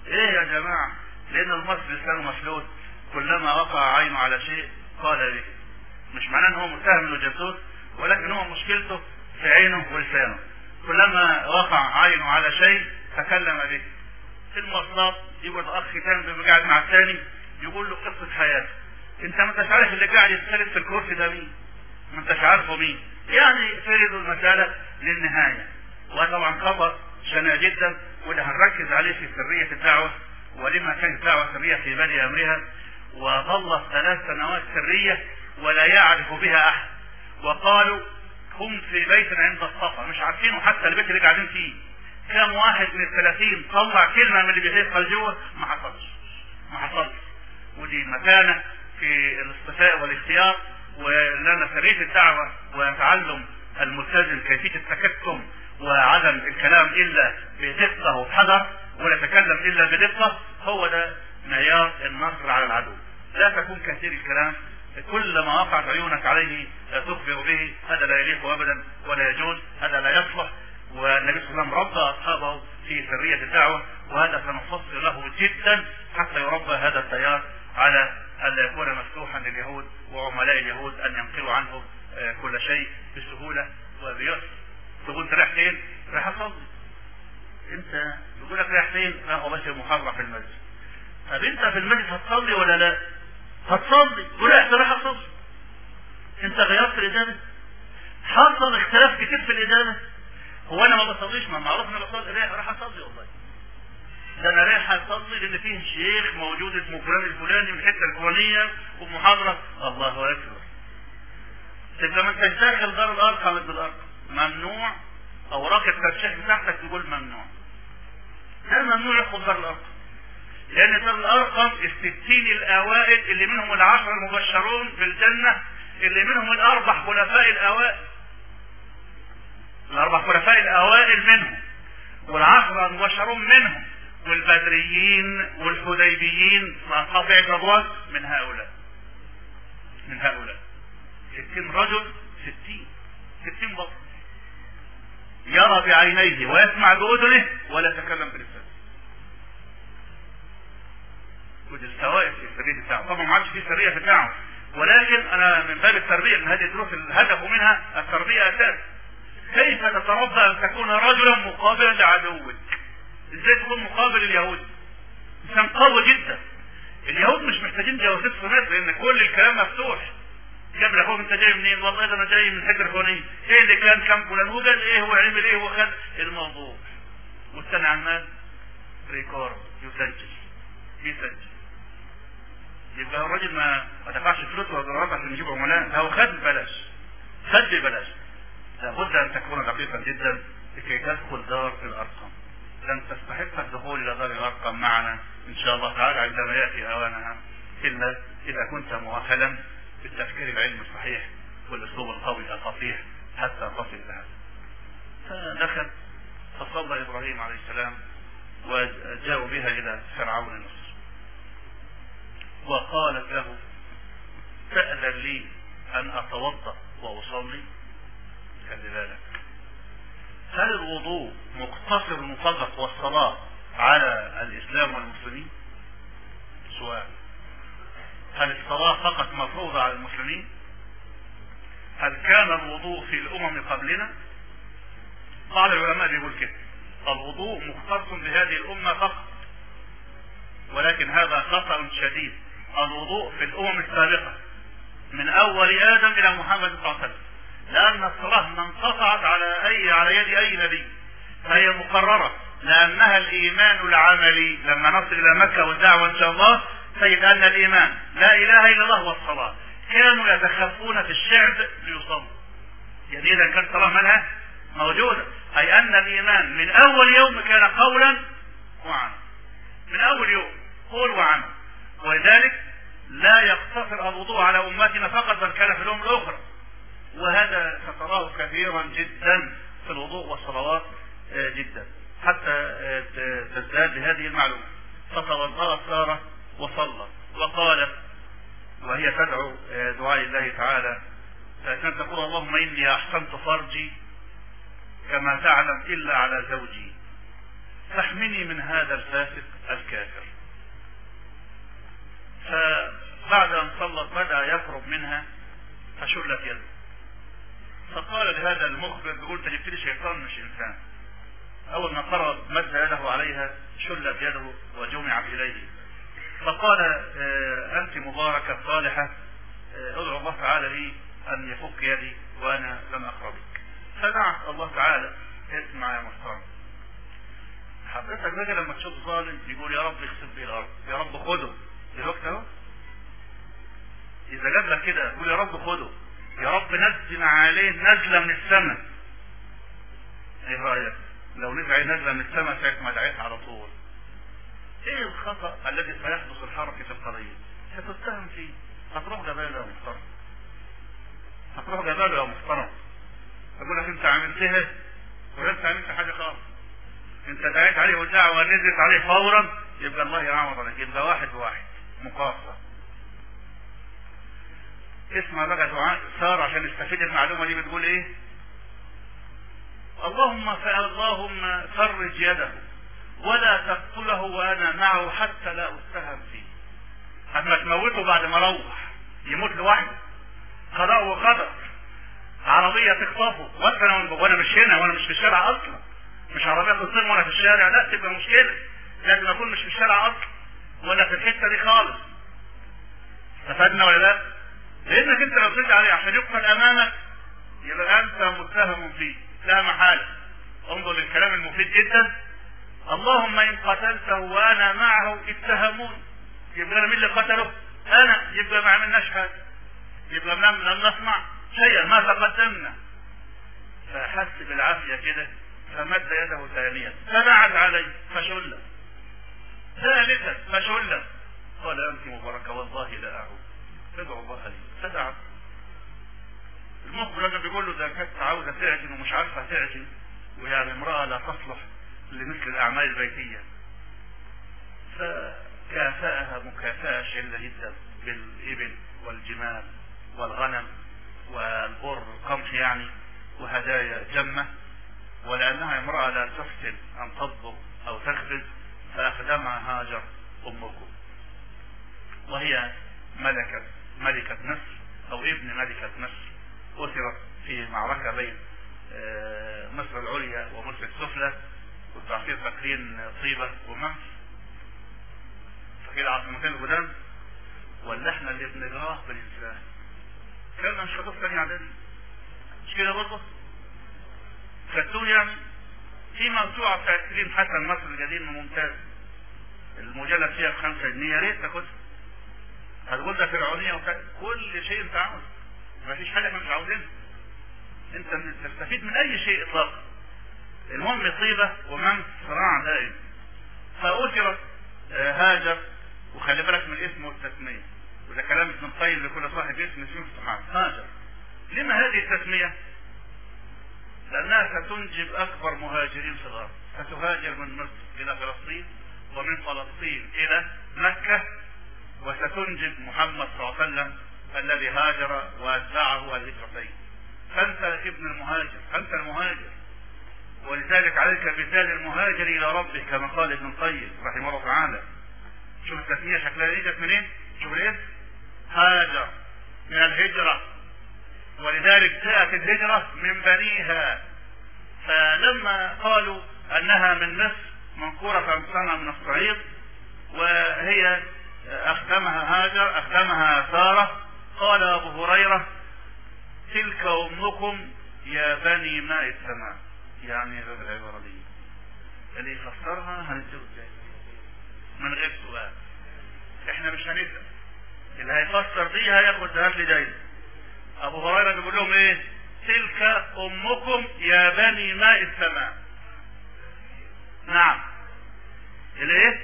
ايه يا جماعة لان المصري لسانه مشلول كلما وقع عينه على شيء قال به مش معناه ان هو متهم انه جاسوس ولكن هو مشكلته في عينه ولسانه كلما وقع عينه على شيء تكلم به في المواصلات يقعد اخ كان بيبقى قاعد مع الثاني يقول له قصه حياته انت ما انتش عارف اللي قاعد يتكلم في الكرسي ده مين ما انتش عارفه مين يعني فردوا المساله للنهايه وطبعا خطا شنيع جدا واللي هنركز عليه في سريه الدعوه ولما كانت الدعوه سريه في بدء امرها وظلت ثلاث سنوات سريه ولا يعرف بها احد وقالوا هم في بيت عند الصفا مش عارفينه حتى البيت اللي قاعدين فيه كم واحد من الثلاثين طلع كلمه من اللي بيحصل جوه ما حصلش ما حصلش ودي مكانه في الاصطفاء والاختيار ولنا سريه الدعوه وتعلم الملتزم كيفيه التكتم وعدم الكلام الا بدقه وبحذر ولا يتكلم الا بدقه هو ده معيار النصر على العدو لا تكون كثير الكلام كل ما وقعت عيونك عليه تخبر به هذا لا يليق ابدا ولا يجوز هذا لا يصلح والنبي صلى الله عليه وسلم ربى اصحابه في سريه الدعوه وهذا سنفصل له جدا حتى يربى هذا التيار على ان لا يكون مفتوحا لليهود وعملاء اليهود ان ينقلوا عنه كل شيء بسهوله وبيسر تقول انت رايح فين؟ رايح اصلي انت يقول لك رايح فين؟ لا هو ماشي محرم في المسجد طب انت في المسجد هتصلي ولا لا؟ هتصلي ولا انت رايح اصلي انت غيرت الادانه حصل اختلاف كتير في الادانه هو انا ما بصليش ما معروف انا بصلي رايح رايح اصلي والله ده انا رايح اصلي لان فيه شيخ موجود اسمه فلان الفلاني من الحته الفلانيه ومحاضره الله اكبر تبقى ما انتش داخل دار الارقم بالارقم ممنوع اوراق الترشيح بتاعتك تقول ممنوع ده ممنوع يدخل دار الارقم لان دار الارقم الستين الاوائل اللي منهم العشر المبشرون بالجنه اللي منهم الاربع خلفاء الاوائل الاربع خلفاء الاوائل منهم والعشرة المبشرون منهم والبدريين والحديبيين قاطع الرضوان من هؤلاء من هؤلاء ستين رجل ستين ستين بطل يرى بعينيه ويسمع بأذنه ولا يتكلم بلسانه ودي الثوائب في السرية بتاعه طبعا ما عادش في سرية بتاعه ولكن انا من باب التربية من هذه الدروس الهدف منها التربية اساس كيف تتربى ان تكون رجلا مقابلا لعدوك ازاي تكون مقابل اليهود انسان قوي جدا اليهود مش محتاجين جواسيس في مصر لان كل الكلام مفتوح جاب اخوك انت جاي منين؟ والله انا جاي من حجر فلانيه، ايه اللي كان كم فلان؟ هو قال ايه هو عمل ايه هو خد الموضوع. والثاني عمال ريكورد يسجل يسجل. يبقى الراجل ما ما دفعش فلوس ولا ضرب عشان يجيب عملاء، ده هو خد ببلاش. خد ببلاش. لابد ان تكون دقيقا جدا لكي تدخل دار الارقام. لن تستحق الدخول الى دار الارقام معنا ان شاء الله تعالى عندما ياتي اوانها الا اذا كنت مؤهلا بالتفكير العلمي الصحيح والاسلوب القوي الفصيح حتى تصل الى هذا. فدخل فصلى ابراهيم عليه السلام وجاءوا بها الى فرعون مصر. وقالت له تأذن لي ان اتوضا واصلي خلي بالك هل الوضوء مقتصر فقط والصلاة على الإسلام والمسلمين؟ سؤال هل الصلاة فقط مفروضة على المسلمين؟ هل كان الوضوء في الأمم قبلنا؟ بعض العلماء بيقول كده الوضوء مختص بهذه الأمة فقط ولكن هذا خطأ شديد الوضوء في الأمم السابقة من أول آدم إلى محمد صلى الله عليه وسلم لأن الصلاة ما انقطعت على أي على يد أي نبي فهي مقررة لأنها الإيمان العملي لما نصل إلى مكة والدعوة إن شاء الله تجد أن الإيمان لا إله إلا الله والصلاة كانوا يتخفون في الشعب ليصلوا يعني إذا كانت الصلاة مالها موجودة أي أن الإيمان من أول يوم كان قولا وعملا من أول يوم قول وعمل ولذلك لا يقتصر الوضوء على أمتنا فقط بل كان في الأمم الأخرى وهذا ستراه كثيرا جدا في الوضوء والصلوات جدا حتى تزداد بهذه المعلومة فتوضأت سارة وصلى وقالت وهي تدعو دعاء الله تعالى كانت تقول اللهم إني أحسنت فرجي كما تعلم إلا على زوجي فاحمني من هذا الفاسق الكافر فبعد ان صلت بدا يقرب منها فشلت يده فقال لهذا المخبر بيقول انت جبت لي شيطان مش انسان اول ما قرب مد يده عليها شلت يده وجمع اليه فقال آه انت مباركه صالحه آه ادعو الله تعالى لي ان يفك يدي وانا لم اقربك فدعت الله تعالى اسمع يا محترم حضرتك بقى لما تشوف ظالم يقول يا رب اخسف به الارض يا رب خده دلوقتي اهو اذا جاب لك كده يقول يا رب خده يا رب نزل عليه نزله من السماء ايه رايك لو نزل عليه نزله من السماء ساعه ما دعيت على طول ايه الخطا الذي سيحدث الحركه في القضيه ستتهم فيه هتروح جباله يا محترم هتروح جباله يا محترم اقول لك انت عملتها ولا انت عملت حاجه خالص انت دعيت عليه والدعوه نزلت عليه فورا يبقى الله يعوض عليك يبقى واحد واحد مقاصه اسمع بقى دعاء سارة عشان نستفيد المعلومة دي بتقول ايه اللهم اللهم فرج يده ولا تقتله وانا معه حتى لا اتهم فيه اما تموته بعد ما روح يموت لوحده قضاء وقدر عربية تخطفه وانا وانا مش هنا وانا مش في الشارع اصلا مش عربية تصير وانا في الشارع لا تبقى مشكلة لازم اكون مش في الشارع اصلا ولا في الحتة دي خالص استفدنا ولا لا؟ لانك انت لو تدعي عليه عشان يقتل امامك يبقى انت متهم فيه لا محالة انظر للكلام المفيد جدا اللهم ان قتلته وانا معه اتهمون يبقى انا مين اللي قتله؟ انا يبقى ما عملناش حاجه يبقى لم لم نصنع شيئا ما تقدمنا فحس بالعافيه كده فمد يده ثانيا فبعد عليه فشل ثالثا فشل قال انت مباركه والله لا اعود ادعو الله لي فدعا المخبر لما بيقول له ده كانت عاوزه تعجن ومش عارفه تعجن ويعني امراه لا تصلح لمثل الاعمال البيتيه فكافأها مكافأة شديدة جدا بالإبل والجمال والغنم والبر القمح يعني وهدايا جمة ولأنها امرأة لا تحسن أن تطبخ أو تخبز فأخدمها هاجر أمكم وهي ملكة ملكة مصر أو ابن ملكة مصر أسرت في معركة بين مصر العليا ومصر السفلى كنتوا عارفين فاكرين طيبة ومصر فاكرين عاصمتين القدام ولا احنا اللي بنجراه بالإنسان كان مش خطوط تاني عددي مش كده برضه خدتوه يعني في موسوعة بتاعت كريم حسن مصر القديم ممتاز المجلد فيها بخمسة جنيه يا ريت تاخدها هتقول ده فرعونية وكذا كل شيء انت عاوز ما فيش حاجة احنا مش عاوزينها انت تستفيد من اي شيء اطلاقا المهم طيبة ومن صراع دائم فأسرت هاجر وخلي بالك من الاسم والتسمية وده كلام ابن القيم لكل صاحب اسم اسمه سبحانه هاجر لما هذه التسمية؟ لأنها ستنجب أكبر مهاجرين في الأرض ستهاجر من مصر إلى فلسطين ومن فلسطين إلى مكة وستنجب محمد صلى الله عليه وسلم الذي هاجر واتبعه الهجرتين فانت ابن المهاجر انت المهاجر ولذلك عليك بذال المهاجر الى ربه كما قال ابن القيم رحمه الله تعالى شوف التسميه شكلها ايه جت منين؟ شوف الاسم هاجر من الهجره ولذلك جاءت الهجره من بنيها فلما قالوا انها من مصر منقوره سنه من الصعيد وهي أخدمها هاجر أخدمها سارة قال أبو هريرة تلك أمكم يا بني ماء السماء يعني هذا العبارة دي اللي يفسرها هنشوف من غير سؤال احنا مش هنسأل اللي هيفسر دي هياخد ذهب لي جايزة أبو هريرة بيقول لهم إيه تلك أمكم يا بني ماء السماء نعم الايه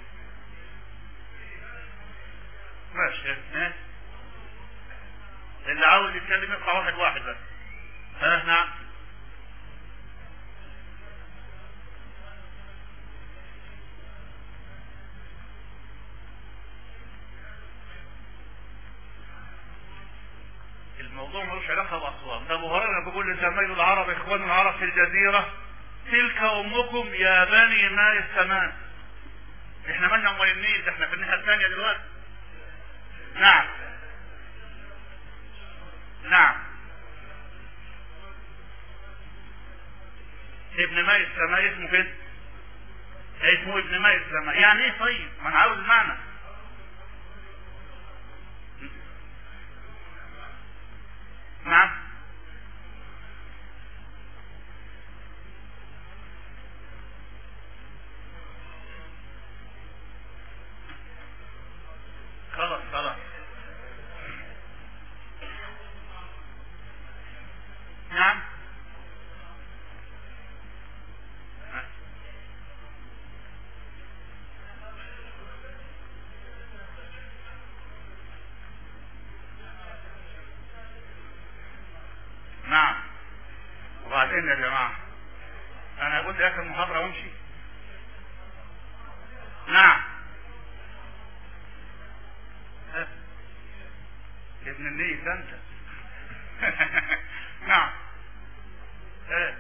ماشي ها اللي عاوز يتكلم يطلع واحد واحد بس ها نعم الموضوع ملوش علاقه باصوات ده ابو هريره بيقول لزمايله العرب اخوان العرب في الجزيره تلك امكم يا بني ماء السماء احنا مالنا امال النيل ده احنا في الناحيه الثانيه دلوقتي نعم نعم ابن ماء السماء اسمه كده اسمه ابن ماء السماء يعني ايه طيب ما انا عاوز المعنى نعم خلاص خلاص نعم نعم وبعدين يا جماعة أنا أقول لي آخر محاضرة وأمشي نعم ها. ابن النيل ده أنت نعم ها.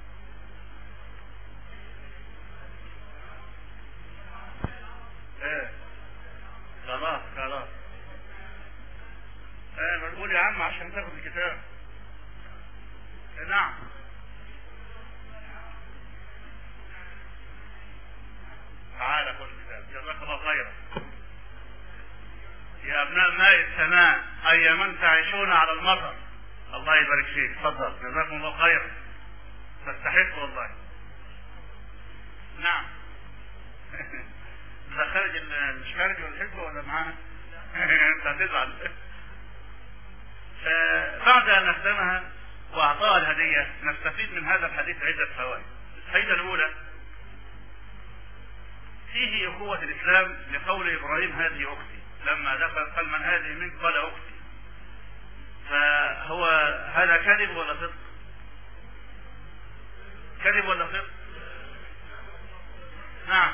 ها. خلاص خلاص ها ما تقول يا عم عشان تاخد الكتاب نعم تعالى خذ الكتاب جزاك الله خيرا يا ابناء ماء السماء اي من تعيشون على المطر الله يبارك فيك تفضل جزاكم الله خيرا تستحق والله نعم ده خارج ال- مش خارج الحزب ولا معانا؟ انت هتزعل بعد ان نختمها واعطاها الهديه نستفيد من هذا الحديث عده فوائد. الفائده الاولى فيه اخوه الاسلام لقول ابراهيم هذه اختي لما دخل قال من هذه منك قال اختي. فهو هذا كذب ولا صدق؟ كذب ولا صدق؟ نعم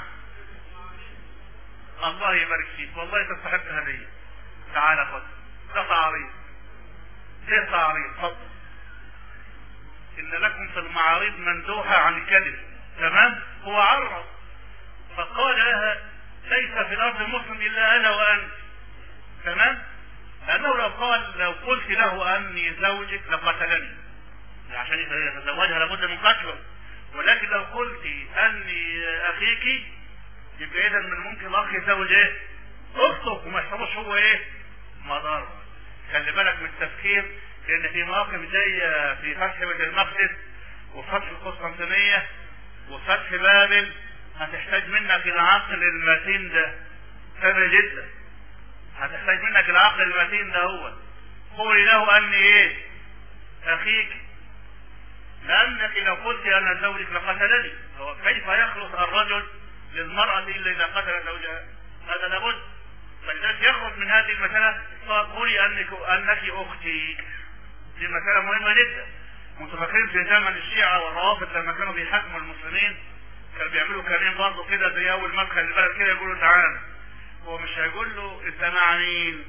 الله يبارك فيك والله تستحق هديه تعال خذ ده تعريض ليه تعريض فضل ان لكم في المعارض مندوحة عن الكذب تمام هو عرض فقال لها ليس في الارض مسلم الا انا وانت تمام لانه لو قال لو قلت له اني زوجك لقتلني عشان يتزوجها لابد من قتله ولكن لو قلت اني اخيك يبقى اذا من ممكن الاخ يزوج ايه؟ اخته وما يحصلش هو ايه؟ مضار خلي بالك من التفكير لان في مواقف جايه في فتح بيت المقدس وفتح القسطنطينيه وفتح بابل هتحتاج منك العقل المتين ده سهل جدا هتحتاج منك العقل المتين ده هو قولي له اني ايه؟ اخيك لانك لو قلت انا زوجك لقتلني هو كيف يخلص الرجل للمرأة إلا إذا قتل زوجها هذا لابد فلذلك يخرج من هذه المسألة قولي أنك أنك أختي دي مسألة مهمة جدا متفكرين في زمن الشيعة والروافض لما كانوا بيحاكموا المسلمين كانوا بيعملوا كلام برضه كده زي أول مدخل البلد كده يقولوا تعالى هو مش هيقول له أنت مع مين؟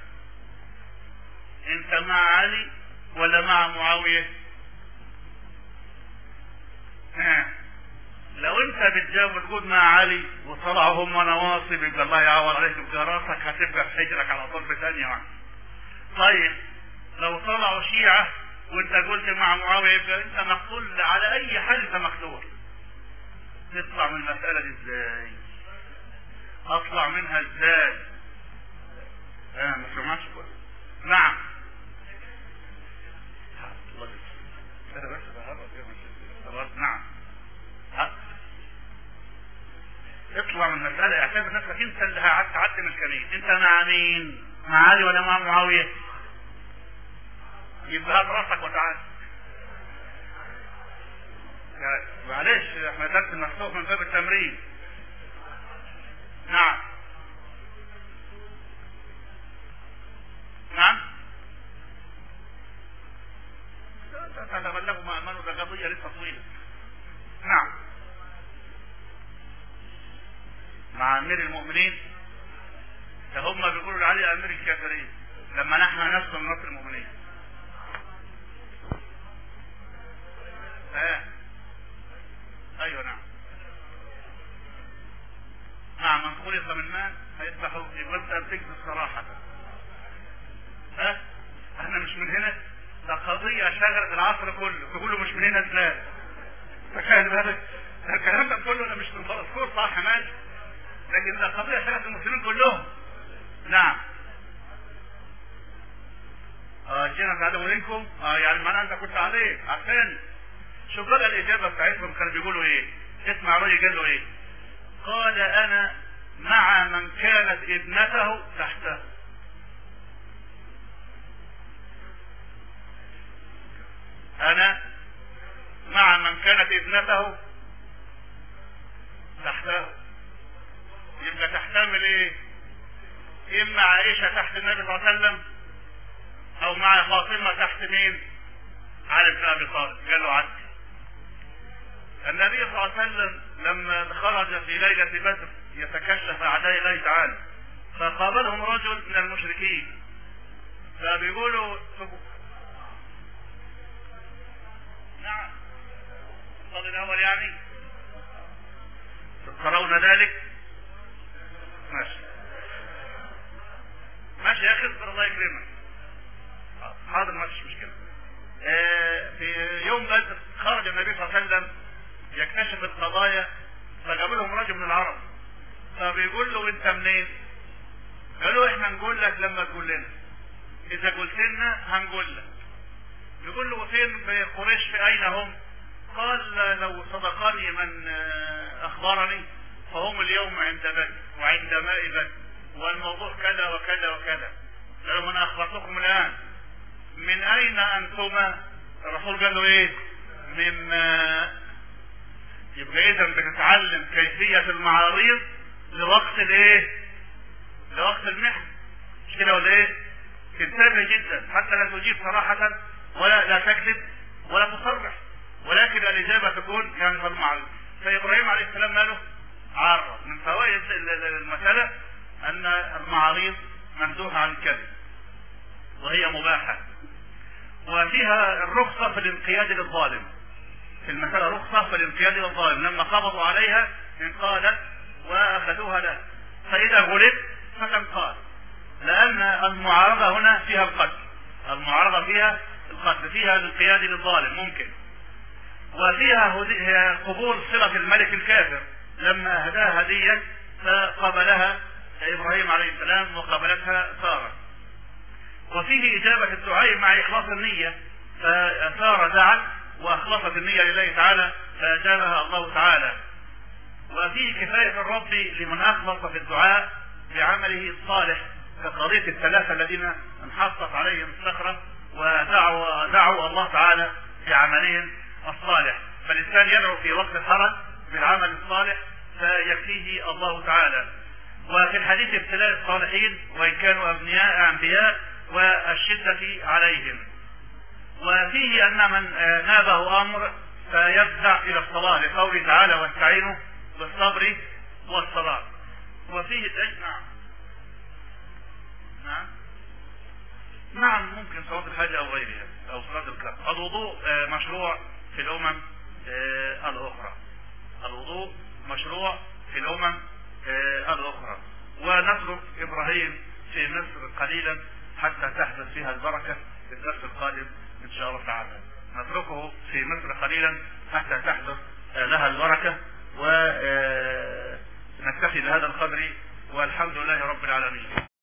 أنت مع علي ولا مع معاوية؟ ها لو انت بتجاوب وتقول مع علي وطلعوا هم نواصب يبقى الله يعور عليك يبقى راسك هتبقى في حجرك على طول بثانية واحدة. طيب لو طلعوا شيعة وانت قلت مع معاوية يبقى انت مقتول على اي حال انت مقتول. تطلع من المسألة دي ازاي؟ اطلع منها ازاي؟ اه ما سمعتش كويس. نعم. انا بس بهرب خلاص نعم. اطلع من المسألة اعتبر نفسك انت اللي هتعدي من الكريم انت مع مين؟ مع علي ولا مع معاوية؟ يبقى هات راسك وتعال معلش احنا درس مفتوح من باب التمرين نعم نعم تتبلغوا ما امنوا ده قضية لسه طويلة نعم مع امير المؤمنين ده هم بيقولوا لعلي امير الكافرين لما نحن نصر نصر المؤمنين ها ايوه نعم نعم من خلق من ماء هيفتح يبقى انت بتكذب صراحة ها احنا مش من هنا ده قضية شغلت العصر كله تقولوا مش من هنا ازاي فكان بالك الكلام ده كله انا مش من فلسطين صح ماشي لكن ده قضية شغلت المسلمين كلهم نعم اه جينا تعلموا منكم اه يعني معناها انت كنت عليه عشان شوف بقى الاجابه بتاعتهم كانوا بيقولوا ايه اسمع رأي قال له ايه قال انا مع من كانت ابنته تحته انا مع من كانت ابنته تحته يبقى تحتمل ايه اما عائشة تحت النبي صلى الله عليه وسلم او مع فاطمة تحت مين علي بن ابي طالب قال له عدي النبي صلى الله عليه وسلم لما خرج في ليلة بدر يتكشف اعداء الله تعالى فقابلهم رجل من المشركين فبيقولوا نعم الصلاة الاول يعني ترون ذلك ماشي ماشي يا اخي اصبر الله يكرمك حاضر ما فيش مشكله آه في يوم بدر خرج النبي صلى الله عليه وسلم يكتشف القضايا فجاب لهم رجل من العرب فبيقول له انت منين؟ قالوا احنا نقول لك لما تقول لنا اذا قلت لنا هنقول لك يقول له فين في قريش في اين هم؟ قال لو صدقني من اخبرني فهم اليوم عند بدر وعند ماء بدر والموضوع كذا وكذا وكذا قالوا انا اخبرتكم الان من اين انتما الرسول قال له ايه مما يبقى اذا بنتعلم كيفية المعاريض لوقت الايه لوقت المحن مش كده ولا ايه تنتبه جدا حتى لا تجيب صراحة ولا لا تكذب ولا تصرح ولكن الاجابة تكون يعني في المعارض فابراهيم عليه السلام ماله عرض من فوائد المسألة ان المعاريض ممدوحة عن الكذب وهي مباحة وفيها الرخصة في الانقياد للظالم في المسألة رخصة في الانقياد للظالم لما قبضوا عليها انقادت واخذوها له فاذا غلب فتنقاد لان المعارضة هنا فيها القتل المعارضة فيها القتل فيها الانقياد للظالم ممكن وفيها قبول صلة الملك الكافر لما اهداها هدية فقبلها ابراهيم عليه السلام وقبلتها سارة وفيه اجابة الدعاء مع اخلاص النية فسارة دعت واخلصت النية لله تعالى فاجابها الله تعالى وفيه كفاية الرب لمن اخلص في الدعاء بعمله الصالح كقضية الثلاثة الذين انحطت عليهم الصخرة ودعوا دعوا الله تعالى بعملهم الصالح فالانسان يدعو في وقت الحرج بالعمل الصالح فيكفيه الله تعالى وفي الحديث ابتلاء الصالحين وان كانوا ابنياء انبياء والشدة عليهم وفيه ان من نابه امر فيفزع الى الصلاة لقوله تعالى واستعينوا بالصبر والصلاة وفيه نعم نعم نعم ممكن صلاة الحاجة او غيرها او صلاة الكلام الوضوء مشروع في الامم الاخرى الوضوء مشروع في الامم الاخرى ونترك ابراهيم في مصر قليلا حتى تحدث فيها البركة في الدرس القادم ان شاء الله تعالى نتركه في مصر قليلا حتى تحدث لها البركة ونكتفي بهذا القدر والحمد لله رب العالمين